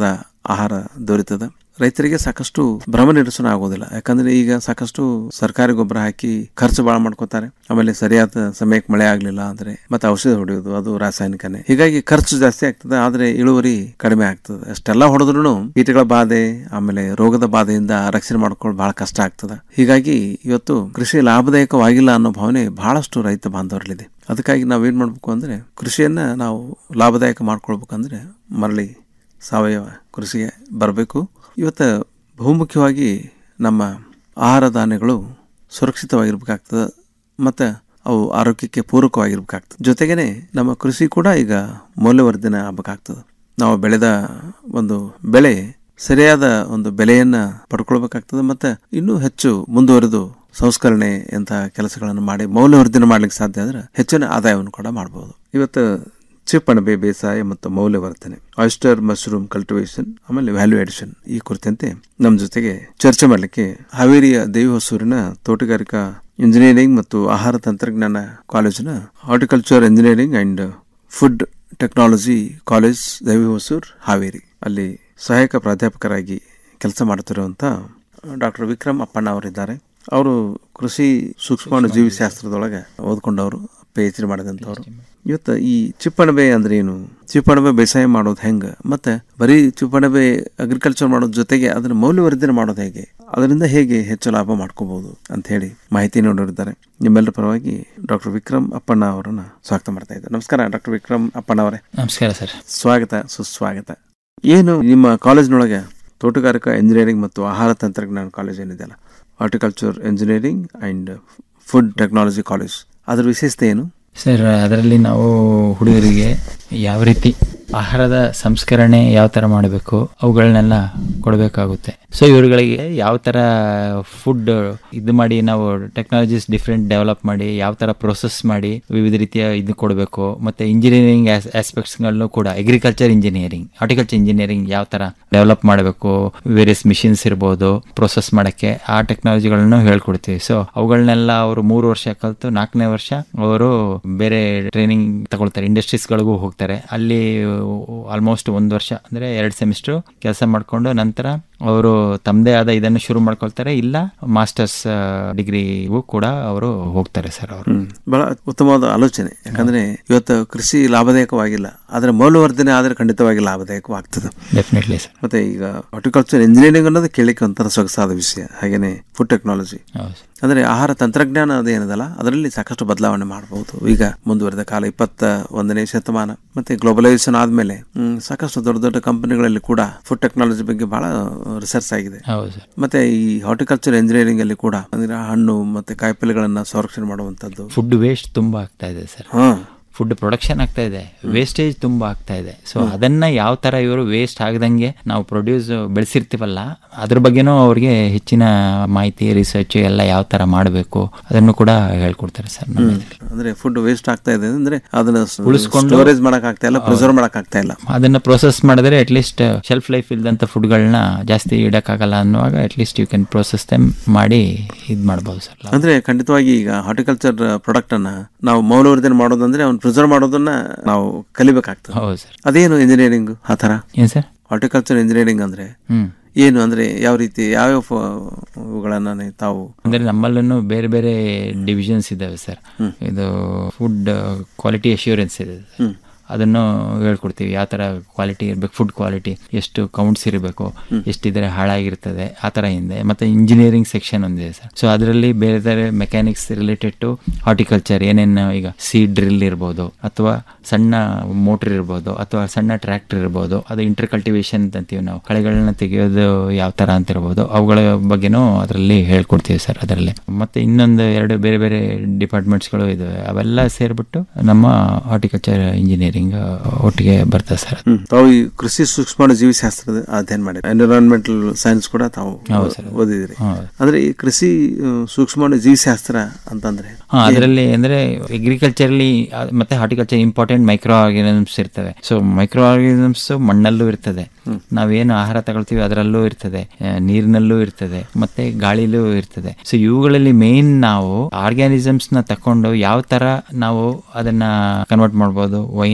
ಆಹಾರ ದೊರೀತದ ರೈತರಿಗೆ ಸಾಕಷ್ಟು ಭ್ರಮ ನಿರಸನ ಆಗೋದಿಲ್ಲ ಯಾಕಂದ್ರೆ ಈಗ ಸಾಕಷ್ಟು ಸರ್ಕಾರಿ ಗೊಬ್ಬರ ಹಾಕಿ ಖರ್ಚು ಭಾಳ ಮಾಡ್ಕೋತಾರೆ ಆಮೇಲೆ ಸರಿಯಾದ ಸಮಯಕ್ಕೆ ಮಳೆ ಆಗ್ಲಿಲ್ಲ ಅಂದ್ರೆ ಮತ್ತೆ ಔಷಧ ಹೊಡೆಯೋದು ಅದು ರಾಸಾಯನಿಕನೇ ಹೀಗಾಗಿ ಖರ್ಚು ಜಾಸ್ತಿ ಆಗ್ತದೆ ಆದ್ರೆ ಇಳುವರಿ ಕಡಿಮೆ ಆಗ್ತದೆ ಅಷ್ಟೆಲ್ಲ ಹೊಡೆದ್ರು ಕೀಟಗಳ ಬಾಧೆ ಆಮೇಲೆ ರೋಗದ ಬಾಧೆಯಿಂದ ರಕ್ಷಣೆ ಮಾಡ್ಕೊಳ್ಳೋದು ಬಹಳ ಕಷ್ಟ ಆಗ್ತದೆ ಹೀಗಾಗಿ ಇವತ್ತು ಕೃಷಿ ಲಾಭದಾಯಕವಾಗಿಲ್ಲ ಅನ್ನೋ ಭಾವನೆ ಬಹಳಷ್ಟು ರೈತ ಬಾಂಧವರಲ್ಲಿದೆ ಅದಕ್ಕಾಗಿ ನಾವೇನ್ ಮಾಡ್ಬೇಕು ಅಂದ್ರೆ ಕೃಷಿಯನ್ನ ನಾವು ಲಾಭದಾಯಕ ಮಾಡ್ಕೊಳ್ಬೇಕಂದ್ರೆ ಮರಳಿ ಸಾವಯವ ಕೃಷಿಗೆ ಬರಬೇಕು ಇವತ್ತು ಬಹುಮುಖ್ಯವಾಗಿ ನಮ್ಮ ಆಹಾರ ಧಾನ್ಯಗಳು ಸುರಕ್ಷಿತವಾಗಿರ್ಬೇಕಾಗ್ತದೆ ಮತ್ತು ಅವು ಆರೋಗ್ಯಕ್ಕೆ ಪೂರಕವಾಗಿರ್ಬೇಕಾಗ್ತದೆ ಜೊತೆಗೇನೆ ನಮ್ಮ ಕೃಷಿ ಕೂಡ ಈಗ ಮೌಲ್ಯವರ್ಧನೆ ಆಗ್ಬೇಕಾಗ್ತದೆ ನಾವು ಬೆಳೆದ ಒಂದು ಬೆಳೆ ಸರಿಯಾದ ಒಂದು ಬೆಲೆಯನ್ನ ಪಡ್ಕೊಳ್ಬೇಕಾಗ್ತದೆ ಮತ್ತೆ ಇನ್ನೂ ಹೆಚ್ಚು ಮುಂದುವರೆದು ಸಂಸ್ಕರಣೆ ಅಂತ ಕೆಲಸಗಳನ್ನು ಮಾಡಿ ಮೌಲ್ಯವರ್ಧನೆ ಮಾಡ್ಲಿಕ್ಕೆ ಸಾಧ್ಯ ಆದ್ರೆ ಹೆಚ್ಚಿನ ಆದಾಯವನ್ನು ಕೂಡ ಮಾಡಬಹುದು ಇವತ್ತು ಚಿಪ್ ಅಣಬೆ ಬೇಸಾಯ ಮತ್ತು ಮೌಲ್ಯವರ್ಧನೆ ಆಯಿಸ್ಟರ್ ಮಶ್ರೂಮ್ ಕಲ್ಟಿವೇಶನ್ ಆಮೇಲೆ ವ್ಯಾಲ್ಯೂ ಅಡಿಷನ್ ಈ ಕುರಿತಂತೆ ನಮ್ಮ ಜೊತೆಗೆ ಚರ್ಚೆ ಮಾಡಲಿಕ್ಕೆ ಹಾವೇರಿಯ ದೇವಿ ಹೊಸೂರಿನ ತೋಟಗಾರಿಕಾ ಇಂಜಿನಿಯರಿಂಗ್ ಮತ್ತು ಆಹಾರ ತಂತ್ರಜ್ಞಾನ ಕಾಲೇಜಿನ horticulture engineering and food technology college Devi Hosur Haveri ಅಲ್ಲಿ ಸಹಾಯಕ ಪ್ರಾಧ್ಯಾಪಕರಾಗಿ ಕೆಲಸ ಮಾಡುತ್ತಿರುವಂತ ಡಾಕ್ಟರ್ ವಿಕ್ರಮ್ ಅಪ್ಪಣ್ಣ ಅವರಿದ್ದಾರೆ ಅವರು ಕೃಷಿ ಸೂಕ್ಷ್ಮಾಣು ಜೀವಿಶಾಸ್ತ್ರದೊಳಗೆ ಓದ್ಕೊಂಡವರು ಪಿ ಎಚ್ ಡಿ ಮಾಡಿದಂಥವ್ರು ಇವತ್ತು ಈ ಚಿಪ್ಪಣಬೆ ಅಂದ್ರೆ ಏನು ಚಿಪ್ಪಣಬೆ ಬೇಸಾಯ ಮಾಡೋದು ಹೆಂಗ ಮತ್ತೆ ಬರೀ ಚಿಪ್ಪಣಬೆ ಅಗ್ರಿಕಲ್ಚರ್ ಮಾಡೋದ್ ಜೊತೆಗೆ ಅದನ್ನ ಮೌಲ್ಯವರ್ಧನೆ ಮಾಡೋದು ಹೇಗೆ ಅದರಿಂದ ಹೇಗೆ ಹೆಚ್ಚು ಲಾಭ ಮಾಡ್ಕೋಬಹುದು ಅಂತ ಹೇಳಿ ಮಾಹಿತಿ ನೀಡಿದ್ದಾರೆ ನಿಮ್ಮೆಲ್ಲರ ಪರವಾಗಿ ಡಾಕ್ಟರ್ ವಿಕ್ರಮ್ ಅಪ್ಪಣ್ಣ ಅವರನ್ನ ಸ್ವಾಗತ ಮಾಡ್ತಾ ಇದ್ದಾರೆ ನಮಸ್ಕಾರ ಡಾಕ್ಟರ್ ವಿಕ್ರಮ್ ಅಪ್ಪಣ್ಣ ಅವರೇ ನಮಸ್ಕಾರ ಸರ್ ಸ್ವಾಗತ ಸುಸ್ವಾಗತ ಏನು ನಿಮ್ಮ ಕಾಲೇಜ್ನೊಳಗೆ ತೋಟಗಾರಿಕಾ ಇಂಜಿನಿಯರಿಂಗ್ ಮತ್ತು ಆಹಾರ ತಂತ್ರಜ್ಞಾನ ಕಾಲೇಜ್ ಏನಿದೆಯಲ್ಲ horticulture engineering and food technology college ಅದರ ವಿಶೇಷತೆ ಏನು ಸರ್ ಅದರಲ್ಲಿ ನಾವು ಹುಡುಗರಿಗೆ ಯಾವ ರೀತಿ ಆಹಾರದ ಸಂಸ್ಕರಣೆ ಯಾವ ಥರ ಮಾಡಬೇಕು ಅವುಗಳನ್ನೆಲ್ಲ ಕೊಡಬೇಕಾಗುತ್ತೆ ಸೊ ಇವ್ರುಗಳಿಗೆ ಯಾವ ಥರ ಫುಡ್ ಇದು ಮಾಡಿ ನಾವು ಟೆಕ್ನಾಲಜೀಸ್ ಡಿಫ್ರೆಂಟ್ ಡೆವಲಪ್ ಮಾಡಿ ಯಾವ ಥರ ಪ್ರೊಸೆಸ್ ಮಾಡಿ ವಿವಿಧ ರೀತಿಯ ಇದು ಕೊಡಬೇಕು ಮತ್ತು ಇಂಜಿನಿಯರಿಂಗ್ ಆಸ್ಪೆಕ್ಟ್ಸ್ಗಳನ್ನು ಕೂಡ ಅಗ್ರಿಕಲ್ಚರ್ ಇಂಜಿನಿಯರಿಂಗ್ ಹಾರ್ಟಿಕಲ್ಚರ್ ಇಂಜಿನಿಯರಿಂಗ್ ಯಾವ ಥರ ಡೆವಲಪ್ ಮಾಡಬೇಕು ವೇರಿಯಸ್ ಮಿಷಿನ್ಸ್ ಇರ್ಬೋದು ಪ್ರೊಸೆಸ್ ಮಾಡೋಕ್ಕೆ ಆ ಟೆಕ್ನಾಲಜಿಗಳನ್ನು ಹೇಳ್ಕೊಡ್ತೀವಿ ಸೊ ಅವುಗಳನ್ನೆಲ್ಲ ಅವರು ಮೂರು ವರ್ಷ ಕಲಿತು ನಾಲ್ಕನೇ ವರ್ಷ ಅವರು ಬೇರೆ ಟ್ರೈನಿಂಗ್ ತಗೊಳ್ತಾರೆ ಇಂಡಸ್ಟ್ರೀಸ್ಗಳಿಗೂ ಹೋಗ್ತಾರೆ ಅಲ್ಲಿ ಆಲ್ಮೋಸ್ಟ್ ಒಂದು ವರ್ಷ ಅಂದರೆ ಎರಡು ಸೆಮಿಸ್ಟ್ರು ಕೆಲಸ ಮಾಡಿಕೊಂಡು ನಂತರ ಅವರು ತಮ್ಮದೇ ಆದ ಇದನ್ನು ಶುರು ಮಾಡ್ಕೊಳ್ತಾರೆ ಇಲ್ಲ ಮಾಸ್ಟರ್ಸ್ ಡಿಗ್ರಿಗೂ ಕೂಡ ಅವರು ಹೋಗ್ತಾರೆ ಸರ್ ಅವರು ಹ್ಮ್. ಬಹಳ ಉತ್ತಮವಾದ ಆಲೋಚನೆ ಯಾಕಂದ್ರೆ ಇವತ್ತು ಕೃಷಿ ಲಾಭದಾಯಕವಾಗಿಲ್ಲ ಆದ್ರೆ ಮೌಲ್ಯವರ್ಧನೆ ಆದ್ರೆ ಖಂಡಿತವಾಗಿ ಲಾಭದಾಯಕವಾಗ್ತದೆ ಡೆಫಿನೆಟ್ಲಿ ಸರ್ ಮತ್ತೆ ಈಗ ಹಾರ್ಟಿಕಲ್ಚರ್ ಇಂಜಿನಿಯರಿಂಗ್ ಅನ್ನೋದು ಕೇಳಿಕ್ಕೆ ಒಂಥರ ಸೊಗಸಾದ ವಿಷಯ ಹಾಗೇನೆ ಫುಡ್ ಟೆಕ್ನಾಲಜಿ ಅಂದ್ರೆ ಆಹಾರ ತಂತ್ರಜ್ಞಾನ ಅದೇನದಲ್ಲ ಅದರಲ್ಲಿ ಸಾಕಷ್ಟು ಬದಲಾವಣೆ ಮಾಡಬಹುದು ಈಗ ಮುಂದುವರೆದ ಕಾಲ ಇಪ್ಪತ್ತ ಒಂದನೇ ಶತಮಾನ ಮತ್ತೆ ಗ್ಲೋಬಲೈಸೇಷನ್ ಆದ್ಮೇಲೆ ಹ್ಮ್, ಸಾಕಷ್ಟು ದೊಡ್ಡ ದೊಡ್ಡ ಕಂಪನಿಗಳಲ್ಲಿ ಕೂಡ ಫುಡ್ ಟೆಕ್ನಾಲಜಿ ಬಗ್ಗೆ ಬಹಳ ರಿಸರ್ಚ್ ಆಗಿದೆ ಹೌದು ಸರ್ ಮತ್ತೆ ಈ ಹಾರ್ಟಿಕಲ್ಚರ್ ಇಂಜಿನಿಯರಿಂಗ್ ಅಲ್ಲಿ ಕೂಡ ಅಂದ್ರೆ ಹಣ್ಣು ಮತ್ತೆ ಕಾಯಿಪಲ್ಯಗಳನ್ನ ಸಂರಕ್ಷಣೆ ಮಾಡುವಂತದ್ದು ಫುಡ್ ವೇಸ್ಟ್ ತುಂಬ ಆಗ್ತಾ ಇದೆ ಸರ್ ಹಾ. ಫುಡ್ ಪ್ರೊಡಕ್ಷನ್ ಆಗ್ತಾ ಇದೆ ವೇಸ್ಟೇಜ್ ತುಂಬಾ ಆಗ್ತಾ ಇದೆ ಸೊ ಅದನ್ನ ಯಾವ ತರ ಇವರು ವೇಸ್ಟ್ ಆಗದಂಗೆ ನಾವು ಪ್ರೊಡ್ಯೂಸ್ ಬೆಳೆಸಿರ್ತೀವಲ್ಲ ಅದ್ರ ಬಗ್ಗೆನೂ ಅವ್ರಿಗೆ ಹೆಚ್ಚಿನ ಮಾಹಿತಿ ರಿಸರ್ಚ್ ಎಲ್ಲ ಯಾವ ತರ ಮಾಡಬೇಕು ಅದನ್ನು ಕೂಡ ಹೇಳ್ಕೊಡ್ತಾರೆ ಸರ್ ನಮ್ಮಲ್ಲಿ. ಅಂದ್ರೆ ಫುಡ್ ವೇಸ್ಟ್ ಆಗ್ತಾ ಇದೆ ಅಂದ್ರೆ ಅದನ್ನ ಉಳಿಸ್ಕೊಂಡು- ಸ್ಟೋರೇಜ್ ಮಾಡಕ್ ಆಗ್ತಾ ಇಲ್ಲ ಪ್ರಿಸರ್ವ್ ಮಾಡಕ್ ಆಗ್ತಾ ಇಲ್ಲ ಅದನ್ನ ಪ್ರೊಸೆಸ್ ಮಾಡಿದ್ರೆ ಅಟ್ಲೀಸ್ಟ್ ಶೆಲ್ಫ್ ಲೈಫ್ ಇಲ್ದಂತ ಫುಡ್ಗಳನ್ನ ಜಾಸ್ತಿ ಇಡಕ್ಕಾಗಲ್ಲ ಅನ್ನುವಾಗ at least you can process them ಮಾಡಿ ಇದು ಮಾಡ್ಬೋದು ಸರ್ ಅಂದ್ರೆ ಖಂಡಿತವಾಗಿ ಈಗ ಹಾರ್ಟಿಕಲ್ಚರ್ ಪ್ರಾಡಕ್ಟ್ ಅನ್ನ ನಾವು ಮೌಲ್ಯವರ್ಧನೆ ಮಾಡೋದಂದ್ರೆ ಅವ್ನು ಪ್ರಿಸರ್ವ್ ಮಾಡೋದನ್ನ ನಾವು ಕಲಿಬೇಕಾಗ್ತದೆ ಹೌದು ಸರ್ ಅದೇನು ಇಂಜಿನಿಯರಿಂಗ್ ಆ ಥರ ಏನ್ ಸರ್ ಹಾರ್ಟಿಕಲ್ಚರ್ ಇಂಜಿನಿಯರಿಂಗ್ ಅಂದ್ರೆ ಹ್ಮ್ ಏನು ಅಂದ್ರೆ ಯಾವ ರೀತಿ ಯಾವ್ಯಾವ ಫ- ಇವುಗಳನ್ನ ನೀವು ತಾವು ಅಂದ್ರೆ ನಮ್ಮಲ್ಲೂ ಬೇರೆ ಬೇರೆ ಡಿವಿಷನ್ಸ್ ಇದ್ದಾವೆ ಸರ್ ಇದು ಫುಡ್ ಕ್ವಾಲಿಟಿ ಅಶ್ಯೂರೆನ್ಸ್ ಇದೆ ಹ್ಮ್. ಅದನ್ನು ಹೇಳ್ಕೊಡ್ತೀವಿ ಯಾವ ಥರ ಕ್ವಾಲಿಟಿ ಇರಬೇಕು ಫುಡ್ ಕ್ವಾಲಿಟಿ ಎಷ್ಟು ಕೌಂಟ್ಸ್ ಇರಬೇಕು ಎಷ್ಟಿದ್ರೆ ಹಾಳಾಗಿರ್ತದೆ ಆ ಥರ ಹಿಂದೆ ಮತ್ತು ಇಂಜಿನಿಯರಿಂಗ್ ಸೆಕ್ಷನ್ ಒಂದಿದೆ ಸರ್ ಸೊ ಅದರಲ್ಲಿ ಬೇರೆ ಬೇರೆ ಮೆಕ್ಯಾನಿಕ್ಸ್ ರಿಲೇಟೆಡ್ ಟು ಹಾರ್ಟಿಕಲ್ಚರ್ ಏನೇನು ಈಗ ಸಿ ಡ್ರಿಲ್ ಇರ್ಬೋದು ಅಥವಾ ಸಣ್ಣ ಮೋಟರ್ ಇರ್ಬೋದು ಅಥವಾ ಸಣ್ಣ ಟ್ರ್ಯಾಕ್ಟರ್ ಇರ್ಬೋದು ಅದು ಇಂಟರ್ ಕಲ್ಟಿವೇಶನ್ ಅಂತೀವಿ ನಾವು ಕಳೆಗಳನ್ನ ತೆಗೆಯೋದು ಯಾವ ಥರ ಅಂತ ಇರ್ಬೋದು ಅವುಗಳ ಬಗ್ಗೆನೂ ಅದರಲ್ಲಿ ಹೇಳ್ಕೊಡ್ತೀವಿ ಸರ್ ಅದರಲ್ಲಿ ಮತ್ತೆ ಇನ್ನೊಂದು ಎರಡು ಬೇರೆ ಬೇರೆ ಡಿಪಾರ್ಟ್ಮೆಂಟ್ಸ್ಗಳು ಇದಾವೆ ಅವೆಲ್ಲ ಸೇರಿಬಿಟ್ಟು ನಮ್ಮ ಹಾರ್ಟಿಕಲ್ಚರ್ ಇಂಜಿನಿಯರಿಂಗ್ ಒಟ್ಟಿಗೆ ಬರ್ತದೆ ಸರ್ ಹ್ಮ್. ತಾವು ಈ ಕೃಷಿ ಸೂಕ್ಷ್ಮಾಣು ಜೀವಿಶಾಸ್ತ್ರದ ಅಧ್ಯಯನ ಮಾಡಿರಿ ಎನ್ವಿರಾನ್ಮೆಂಟಲ್ ಸೈನ್ಸ್ ಕೂಡ ತಾವು ಹೌದು ಸರ್. ಓದಿದಿರಿ ಹೌದು. ಅಂದ್ರೆ ಈ ಕೃಷಿ ಆ, ಸೂಕ್ಷ್ಮಾಣು ಜೀವಿಶಾಸ್ತ್ರ ಅಂತಂದ್ರೆ ಹಾ ಅದರಲ್ಲಿ ಅಂದ್ರೆ ಅಗ್ರಿಕಲ್ಚರ್ಲಿ ಮತ್ತೆ ಹಾರ್ಟಿಕಲ್ಚರ್ ಇಂಪಾರ್ಟೆಂಟ್ ಮೈಕ್ರೋ ಆರ್ಗಾನಿಸಮ್ಸ್ ಇರ್ತವೆ ಸೊ ಮೈಕ್ರೋ ಆರ್ಗಾನಿಸಮ್ಸ್ ಮಣ್ಣಲ್ಲೂ ಇರ್ತದೆ ನಾವೇನು ಆಹಾರ ತಗೊಳ್ತೀವಿ ಅದರಲ್ಲೂ ಇರ್ತದೆ ಆ, ನೀರಿನಲ್ಲೂ ಇರ್ತದೆ ಮತ್ತೆ ಗಾಳಿಲೂ ಇರ್ತದೆ ಸೊ ಇವುಗಳಲ್ಲಿ ಮೇನ್ ನಾವು ಆರ್ಗ್ಯಾನಿಸಮ್ಸ್ ನ ತಕೊಂಡು ಯಾವ ತರ ನಾವು ಅದನ್ನ ಕನ್ವರ್ಟ್ ಮಾಡ್ಬೋದು ವೈನ್